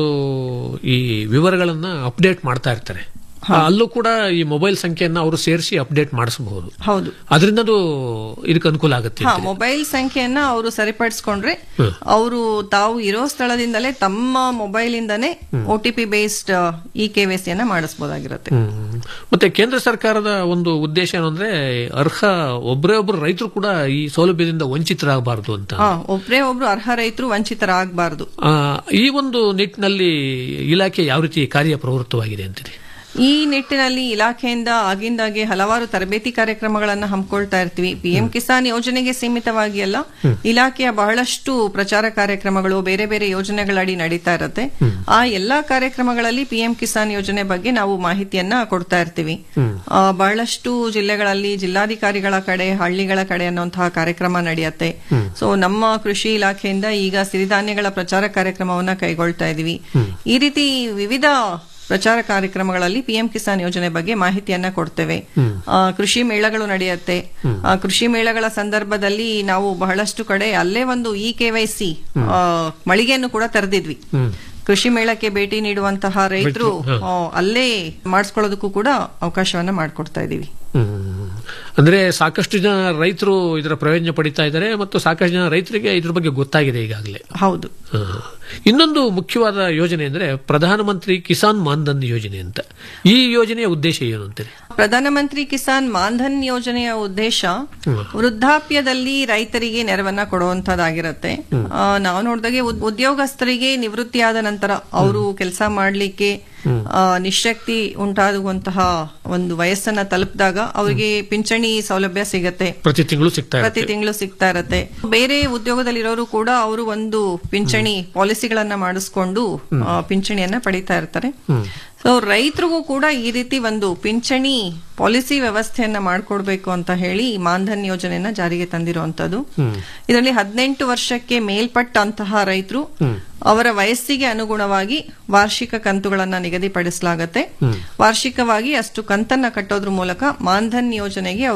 ಈ ವಿವರಗಳನ್ನ ಅಪ್ಡೇಟ್ ಮಾಡ್ತಾ ಇರ್ತಾರೆ ಆ, ಅಲ್ಲೂ ಕೂಡ ಈ ಮೊಬೈಲ್ ಸಂಖ್ಯೆಯನ್ನ ಅವರು ಸೇರಿಸಿ ಅಪ್ಡೇಟ್ ಮಾಡಿಸಬಹುದು ಹೌದು ಅದರಿಂದ ಅದು ಇದಕ್ಕೆ ಅನುಕೂಲ ಆಗುತ್ತೆ ಹಾ ಮೊಬೈಲ್ ಸಂಖ್ಯೆಯನ್ನ ಅವರು ಸರಿಪಡಿಸ್ಕೊಂಡ್ರೆ ಅವರು ತಾವು ಇರೋ ಸ್ಥಳದಿಂದಲೇ ತಮ್ಮ ಮೊಬೈಲ್ ಇಂದಾನೇ O T P based E ಕೆವೈಸಿಯನ್ನ ಮಾಡಿಸಬಹುದಾಗಿರುತ್ತೆ ಹ್ಮ್. ಮತ್ತೆ ಕೇಂದ್ರ ಸರ್ಕಾರದ ಒಂದು ಉದ್ದೇಶ ಏನು ಅಂದ್ರೆ ಅರ್ಹ ಒಬ್ಬರೇ ಒಬ್ರು ರೈತರು ಕೂಡ ಈ ಸೌಲಭ್ಯದಿಂದ ವಂಚಿತರಾಗಬಾರದು ಅಂತ ಹಾ ಒಬ್ರೇ ಒಬ್ರು ಅರ್ಹ ರೈತರು ವಂಚಿತರಾಗಬಾರದು ಆ, ಈ ಒಂದು ನಿಟ್ಟಿನಲ್ಲಿ ಇಲಾಖೆ ಯಾವ ರೀತಿ ಕಾರ್ಯ ಪ್ರವೃತ್ತವಾಗಿದೆ ಅಂತೀರಿ ಈ ನಿಟ್ಟಿನಲ್ಲಿ ಇಲಾಖೆಯಿಂದ ಆಗಿಂದಾಗೆ ಹಲವಾರು ತರಬೇತಿ ಕಾರ್ಯಕ್ರಮಗಳನ್ನ ಹಮ್ಮಿಕೊಳ್ತಾ ಇರ್ತೀವಿ ಪಿಎಂ ಕಿಸಾನ್ ಯೋಜನೆಗೆ ಸೀಮಿತವಾಗಿ ಅಲ್ಲ ಇಲಾಖೆಯ ಬಹಳಷ್ಟು ಪ್ರಚಾರ ಕಾರ್ಯಕ್ರಮಗಳು ಬೇರೆ ಬೇರೆ ಯೋಜನೆಗಳಡಿ ನಡೀತಾ ಇರುತ್ತೆ ಆ ಎಲ್ಲಾ ಕಾರ್ಯಕ್ರಮಗಳಲ್ಲಿ ಪಿಎಂ ಕಿಸಾನ್ ಯೋಜನೆ ಬಗ್ಗೆ ನಾವು ಮಾಹಿತಿಯನ್ನ ಕೊಡ್ತಾ ಇರ್ತೀವಿ ಆ, ಬಹಳಷ್ಟು ಜಿಲ್ಲೆಗಳಲ್ಲಿ ಜಿಲ್ಲಾಧಿಕಾರಿಗಳ ಕಡೆ ಹಳ್ಳಿಗಳ ಕಡೆ ಅನ್ನುವಂತಹ ಕಾರ್ಯಕ್ರಮ ನಡೆಯುತ್ತೆ ಸೊ ನಮ್ಮ ಕೃಷಿ ಇಲಾಖೆಯಿಂದ ಈಗ ಸಿರಿಧಾನ್ಯಗಳ ಪ್ರಚಾರ ಕಾರ್ಯಕ್ರಮವನ್ನ ಕೈಗೊಳ್ತಾ ಇದೀವಿ ಈ ರೀತಿ ವಿವಿಧ ಪ್ರಚಾರ ಕಾರ್ಯಕ್ರಮಗಳಲ್ಲಿ ಪಿಎಂ ಕಿಸಾನ್ ಯೋಜನೆ ಬಗ್ಗೆ ಮಾಹಿತಿಯನ್ನ ಕೊಡ್ತೇವೆ ಆ, ಕೃಷಿ ಮೇಳಗಳು ನಡೆಯುತ್ತೆ ಆ, ಕೃಷಿ ಮೇಳಗಳ ಸಂದರ್ಭದಲ್ಲಿ ನಾವು ಬಹಳಷ್ಟು ಕಡೆ ಅಲ್ಲೇ ಒಂದು ಇ ಕೆವೈಸಿ ಮಳಿಗೆಯನ್ನು ಕೂಡ ತೆರೆದಿದ್ವಿ ಕೃಷಿ ಮೇಳಕ್ಕೆ ಭೇಟಿ ನೀಡುವಂತಹ ರೈತರು ಆ, ಅಲ್ಲೇ ಮಾಡಿಸ್ಕೊಳ್ಳೋದಕ್ಕೂ ಕೂಡ ಅವಕಾಶವನ್ನ ಮಾಡಿಕೊಡ್ತಾ ಇದೀವಿ ಹ್ಮ್. ಅಂದ್ರೆ ಸಾಕಷ್ಟು ಜನ ರೈತರು ಇದರ ಪ್ರಯೋಜನ ಪಡಿತಾ ಇದ್ದಾರೆ ಮತ್ತು ಸಾಕಷ್ಟು ಜನ ರೈತರಿಗೆ ಇದ್ರ ಬಗ್ಗೆ ಗೊತ್ತಾಗಿದೆ ಈಗಾಗಲೇ ಹೌದು ಹಾ. ಇನ್ನೊಂದು ಮುಖ್ಯವಾದ ಯೋಜನೆ ಅಂದ್ರೆ ಪ್ರಧಾನಮಂತ್ರಿ ಕಿಸಾನ್ ಮಾನ್ಧನ್ ಯೋಜನೆ ಅಂತ ಈ ಯೋಜನೆಯ ಉದ್ದೇಶ ಏನು ಅಂತೀರಿ ಪ್ರಧಾನಮಂತ್ರಿ ಕಿಸಾನ್ ಮಾನ್ಧನ್ ಯೋಜನೆಯ ಉದ್ದೇಶ ವೃದ್ಧಾಪ್ಯದಲ್ಲಿ ರೈತರಿಗೆ ನೆರವನ್ನ ಕೊಡುವಂತದ್ದಾಗಿರತ್ತೆ ಆ, ನಾವು ನೋಡಿದಾಗೆ ಉದ್- ಉದ್ಯೋಗಸ್ಥರಿಗೆ ನಿವೃತ್ತಿಯಾದ ನಂತರ ಅವರು ಕೆಲಸ ಮಾಡ್ಲಿಕ್ಕೆ ಆ, ನಿಶಕ್ತಿ ಉಂಟಾಗುವಂತಹ ಒಂದು ವಯಸ್ಸನ್ನ ತಲುಪಿದಾಗ ಅವರಿಗೆ ಪಿಂಚಣಿ ಸೌಲಭ್ಯ ಸಿಗತ್ತೆ ಪ್ರತಿ ತಿಂಗಳು ಸಿಗ್ತಾ ಪ್ರತಿ ಇರುತ್ತೆ ತಿಂಗಳು ಸಿಗ್ತಾ ಇರತ್ತೆ ಬೇರೆ ಉದ್ಯೋಗದಲ್ಲಿರೋರು ಕೂಡ ಅವರು ಒಂದು ಪಿಂಚಣಿ ಪಾಲಿಸಿಗಳನ್ನ ಮಾಡಿಸ್ಕೊಂಡು ಆ, ಪಿಂಚಣಿಯನ್ನ ಪಡಿತಾ ಇರ್ತಾರೆ ಸೊ ರೈತರಿಗೂ ಕೂಡ ಈ ರೀತಿ ಒಂದು ಪಿಂಚಣಿ ಪಾಲಿಸಿ ವ್ಯವಸ್ಥೆಯನ್ನ ಮಾಡ್ಕೊಡ್ಬೇಕು ಅಂತ ಹೇಳಿ ಈ ಮಾನ್ಧನ್ ಯೋಜನೆಯನ್ನ ಜಾರಿಗೆ ತಂದಿರುವಂತದ್ದು ಇದರಲ್ಲಿ ಹದಿನೆಂಟು ವರ್ಷಕ್ಕೆ ಮೇಲ್ಪಟ್ಟಂತಹ ರೈತರು ಅವರ ವಯಸ್ಸಿಗೆ ಅನುಗುಣವಾಗಿ ವಾರ್ಷಿಕ ಕಂತುಗಳನ್ನ ನಿಗದಿಪಡಿಸಲಾಗತ್ತೆ ವಾರ್ಷಿಕವಾಗಿ ಅಷ್ಟು ಕಂತನ್ನ ಕಟ್ಟೋದ್ರ ಮೂಲಕ ಮಾನ್ಧನ್ ಯೋಜನೆಗೆ ಅವರು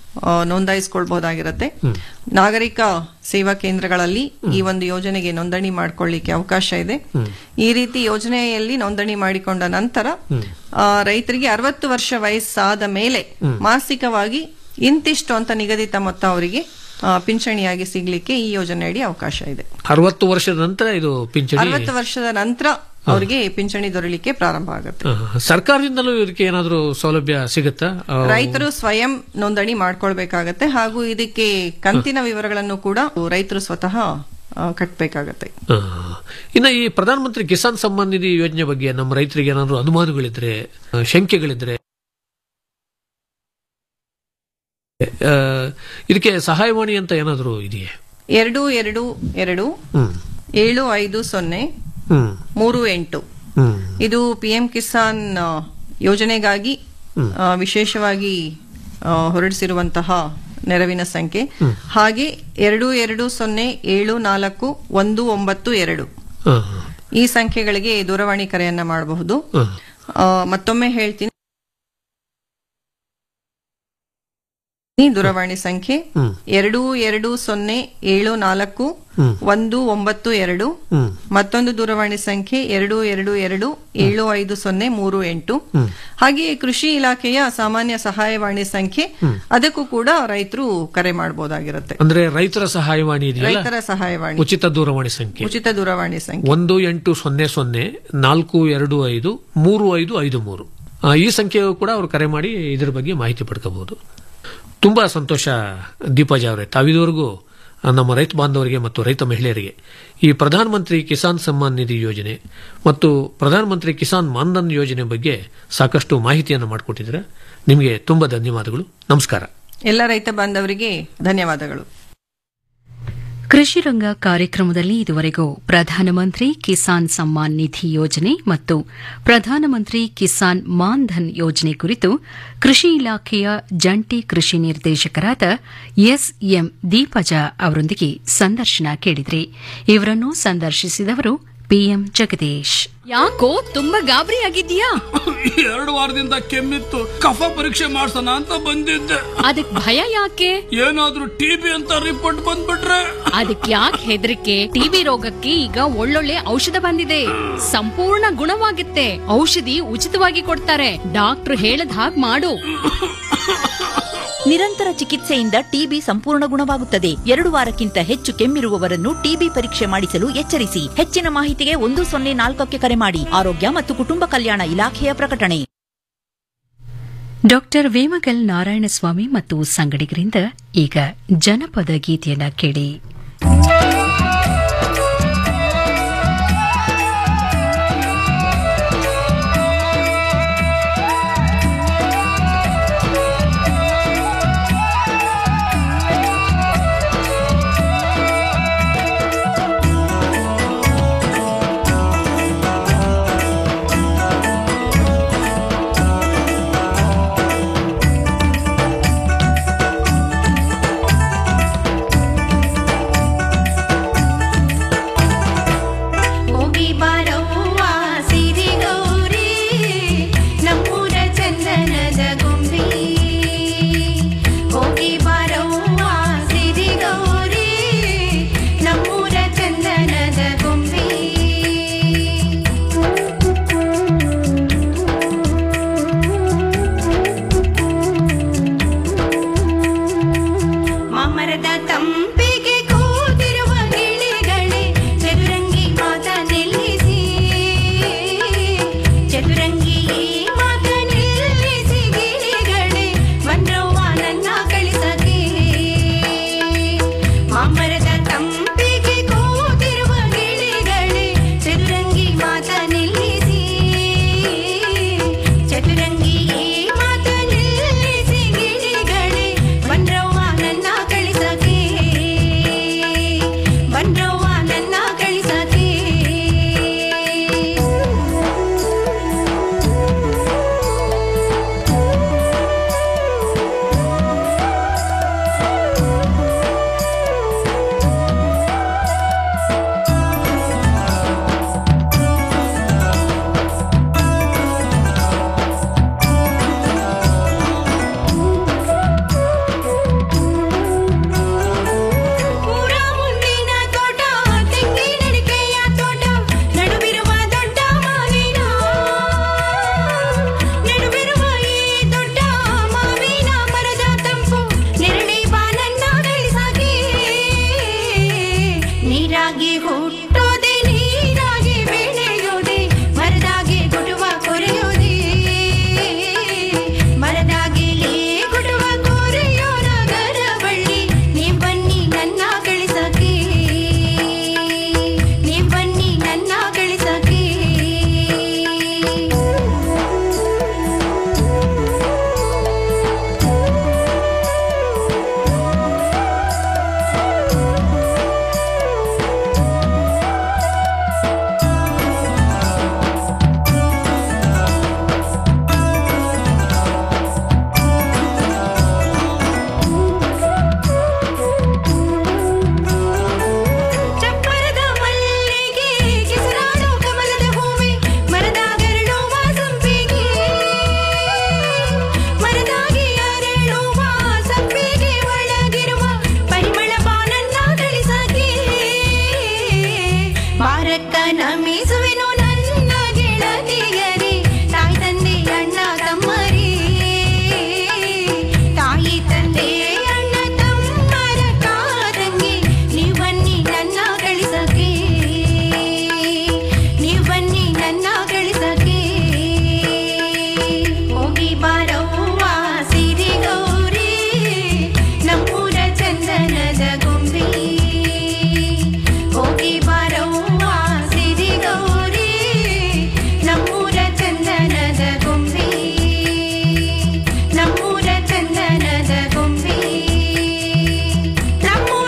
ಆ, ನೋಂದಾಯಿಸ್ಕೊಳ್ಬಹುದಾಗಿರುತ್ತೆ ನಾಗರಿಕ ಸೇವಾ ಕೇಂದ್ರಗಳಲ್ಲಿ ಈ ಒಂದು ಯೋಜನೆಗೆ ನೋಂದಣಿ ಮಾಡ್ಕೊಳ್ಳಿಕ್ಕೆ ಅವಕಾಶ ಇದೆ ಈ ರೀತಿ ಯೋಜನೆಯಲ್ಲಿ ನೋಂದಣಿ ಮಾಡಿಕೊಂಡ ನಂತರ ಆ, ರೈತರಿಗೆ ಅರವತ್ತು ವರ್ಷ ವಯಸ್ಸಾದ ಮೇಲೆ ಮಾಸಿಕವಾಗಿ ಇಂತಿಷ್ಟು ಅಂತ ನಿಗದಿತ ಮೊತ್ತ ಅವರಿಗೆ ಆ, ಪಿಂಚಣಿಯಾಗಿ ಸಿಗ್ಲಿಕ್ಕೆ ಈ ಯೋಜನೆಯಡಿ ಅವಕಾಶ ಇದೆ ಅರವತ್ತು ವರ್ಷದ ನಂತರ ಇದು ಪಿಂಚಣಿ ಅರವತ್ತು ವರ್ಷದ ನಂತರ ಅವರಿಗೆ ಪಿಂಚಣಿ ದೊರೆಯಲಿಕ್ಕೆ ಪ್ರಾರಂಭ ಆಗುತ್ತೆ ಆ, ಸರ್ಕಾರದಿಂದಲೂ ಇದಕ್ಕೆ ಏನಾದರೂ ಸೌಲಭ್ಯ ಸಿಗುತ್ತಾ ಆ, ರೈತರು ಸ್ವಯಂ ನೋಂದಣಿ ಮಾಡ್ಕೊಳ್ಬೇಕಾಗತ್ತೆ ಹಾಗೂ ಇದಕ್ಕೆ ಕಂತಿನ ವಿವರಗಳನ್ನು ಕೂಡ ರೈತರು ಸ್ವತಃ ಆ, ಕಟ್ಬೇಕಾಗತ್ತೆ ಆ, ಇನ್ನು ಈ ಪ್ರಧಾನಮಂತ್ರಿ ಕಿಸಾನ್ ಸಮ್ಮಾನ್ ನಿಧಿ ಯೋಜನೆ ಬಗ್ಗೆ ನಮ್ಮ ರೈತರಿಗೆ ಏನಾದರೂ ಅನುಮಾನಗಳಿದ್ರೆ ಆ, ಶಂಕೆಗಳಿದ್ರೆ ಆ, ಇದಕ್ಕೆ ಸಹಾಯವಾಣಿ ಅಂತ ಏನಾದರೂ ಇದೆಯೇ ಎರಡು ಎರಡು ಎರಡು ಹ್ಮ್ ಏಳು ಐದು ಸೊನ್ನೆ ಹ್ಮ್ ಮೂರು ಎಂಟು ಹ್ಮ್ ಇದು ಪಿಎಂ ಕಿಸಾನ್ ಆ, ಯೋಜನೆಗಾಗಿ ಆ, ವಿಶೇಷವಾಗಿ ಆ, ಹೊರಡಿಸಿರುವಂತಹ ನೆರವಿನ ಸಂಖ್ಯೆ ಹಾಗೆ ಎರಡು ಎರಡು ಸೊನ್ನೆ ಏಳು ನಾಲ್ಕು ಒಂದು ಒಂಬತ್ತು ಎರಡು ಆ, ಈ ಸಂಖ್ಯೆಗಳಿಗೆ ದೂರವಾಣಿ ಕರೆಯನ್ನ ಮಾಡಬಹುದು ಆ, ಆ, ಮತ್ತೊಮ್ಮೆ ಹೇಳ್ತೀನಿ ಈ ದೂರವಾಣಿ ಸಂಖ್ಯೆ ಹ್ಮ್. ಎರಡು ಎರಡು ಸೊನ್ನೆ ಏಳು ನಾಲ್ಕು ಹ್ಮ್. ಒಂದು ಒಂಬತ್ತು ಎರಡು ಹ್ಮ್. ಮತ್ತೊಂದು ದೂರವಾಣಿ ಸಂಖ್ಯೆ ಎರಡು ಎರಡು ಎರಡು ಏಳು ಐದು ಸೊನ್ನೆ ಮೂರು ಎಂಟು ಹ್ಮ್. ಹಾಗೆಯೇ ಕೃಷಿ ಇಲಾಖೆಯ ಸಾಮಾನ್ಯ ಸಹಾಯವಾಣಿ ಸಂಖ್ಯೆ ಹ್ಮ್. ಅದಕ್ಕೂ ಕೂಡ ರೈತರು ಕರೆ ಮಾಡಬಹುದಾಗಿರುತ್ತೆ ಅಂದ್ರೆ ರೈತರ ಸಹಾಯವಾಣಿ ಇದೆಯಲ್ಲ ರೈತರ ಸಹಾಯವಾಣಿ ಉಚಿತ ದೂರವಾಣಿ ಸಂಖ್ಯೆ ಉಚಿತ ದೂರವಾಣಿ ಸಂಖ್ಯೆ ಒಂದು ಎಂಟು ಸೊನ್ನೆ ಸೊನ್ನೆ ನಾಲ್ಕು ಎರಡು ಐದು ಮೂರು ಐದು ಐದು ಮೂರು ಆ, ಈ ಸಂಖ್ಯೆಯು ಕೂಡ ಅವರು ಕರೆ ಮಾಡಿ ಇದ್ರ ಬಗ್ಗೆ ಮಾಹಿತಿ ಪಡ್ಕೋಬಹುದು ತುಂಬಾ ಸಂತೋಷ ದೀಪಾಜಿ ಅವರೇ ತಾವಿದುವರೆಗೂ ಆ, ನಮ್ಮ ರೈತ ಬಾಂಧವರಿಗೆ ಮತ್ತು ರೈತ ಮಹಿಳೆಯರಿಗೆ ಈ ಪ್ರಧಾನಮಂತ್ರಿ ಕಿಸಾನ್ ಸಮ್ಮಾನ್ ನಿಧಿ ಯೋಜನೆ ಮತ್ತು ಪ್ರಧಾನಮಂತ್ರಿ ಕಿಸಾನ್ ಮಾನ್ಧನ್ ಯೋಜನೆ ಬಗ್ಗೆ ಸಾಕಷ್ಟು ಮಾಹಿತಿಯನ್ನು ಮಾಡಿಕೊಟ್ಟಿದ್ದೀರಾ ನಿಮಗೆ ತುಂಬಾ ಧನ್ಯವಾದಗಳು ನಮಸ್ಕಾರ ಎಲ್ಲ ರೈತ ಬಾಂಧವರಿಗೆ ಧನ್ಯವಾದಗಳು ಕೃಷಿ ರಂಗ ಕಾರ್ಯಕ್ರಮದಲ್ಲಿ ಇದುವರೆಗೂ ಪ್ರಧಾನಮಂತ್ರಿ ಕಿಸಾನ್ ಸಮ್ಮಾನ್ ನಿಧಿ ಯೋಜನೆ ಮತ್ತು ಪ್ರಧಾನಮಂತ್ರಿ ಕಿಸಾನ್ ಮಾನ್ ಧನ್ ಯೋಜನೆ ಕುರಿತು ಕೃಷಿ ಇಲಾಖೆಯ ಜಂಟಿ ಕೃಷಿ ನಿರ್ದೇಶಕರಾದ ಎಸ್ಎಂ ದೀಪಜ ಅವರೊಂದಿಗೆ ಸಂದರ್ಶನ ಕೇಳಿದ್ರಿ ಇವರನ್ನು ಸಂದರ್ಶಿಸಿದವರು ಪಿಎಂ ಜಗದೀಶ್ ಯಾಕೋ ತುಂಬಾ ಗಾಬರಿ ಆಗಿದ್ಯಾ ಎರಡು ವಾರದಿಂದ ಕೆಮ್ಮಿತ್ತು ಕಫ ಪರೀಕ್ಷೆ ಮಾಡ್ಸೋಣ ಅಂತ ಬಂದಿದ್ದೆ ಅದಕ್ ಭಯ ಯಾಕೆ ಏನಾದ್ರೂ ಟಿಬಿ ಅಂತ ರಿಪೋರ್ಟ್ ಬಂದ್ಬಿಟ್ರೆ ಅದಕ್ ಯಾಕೆ ಹೆದರಿಕೆ ಟಿವಿ ರೋಗಕ್ಕೆ ಈಗ ಒಳ್ಳೊಳ್ಳೆ ಔಷಧ ಬಂದಿದೆ ಸಂಪೂರ್ಣ ಗುಣವಾಗುತ್ತೆ ಔಷಧಿ ಉಚಿತವಾಗಿ ಕೊಡ್ತಾರೆ ಡಾಕ್ಟ್ರು ಹೇಳದ್ ಹಾಗ್ ಮಾಡು ನಿರಂತರ ಚಿಕಿತ್ಸೆಯಿಂದ ಟಿಬಿ ಸಂಪೂರ್ಣ ಗುಣವಾಗುತ್ತದೆ ಎರಡು ವಾರಕ್ಕಿಂತ ಹೆಚ್ಚು ಕೆಮ್ಮಿರುವವರನ್ನು ಟಿಬಿ ಪರೀಕ್ಷೆ ಮಾಡಿಸಲು ಎಚ್ಚರಿಸಿ ಹೆಚ್ಚಿನ ಮಾಹಿತಿಗೆ ಒಂದು ಸೊನ್ನೆ ನಾಲ್ಕಕ್ಕೆ ಕರೆ ಮಾಡಿ ಆರೋಗ್ಯ ಮತ್ತು ಕುಟುಂಬ ಕಲ್ಯಾಣ ಇಲಾಖೆಯ ಪ್ರಕಟಣೆ ಡಾಕ್ಟರ್ ವೇಮಗಲ್ ನಾರಾಯಣಸ್ವಾಮಿ ಮತ್ತು ಸಂಗಡಿಗರಿಂದ ಈಗ ಜನಪದ ಗೀತೆಯನ್ನ ಕೇಳಿ ಿ ವೀರಾಗಿ ಹುಟ್ಟ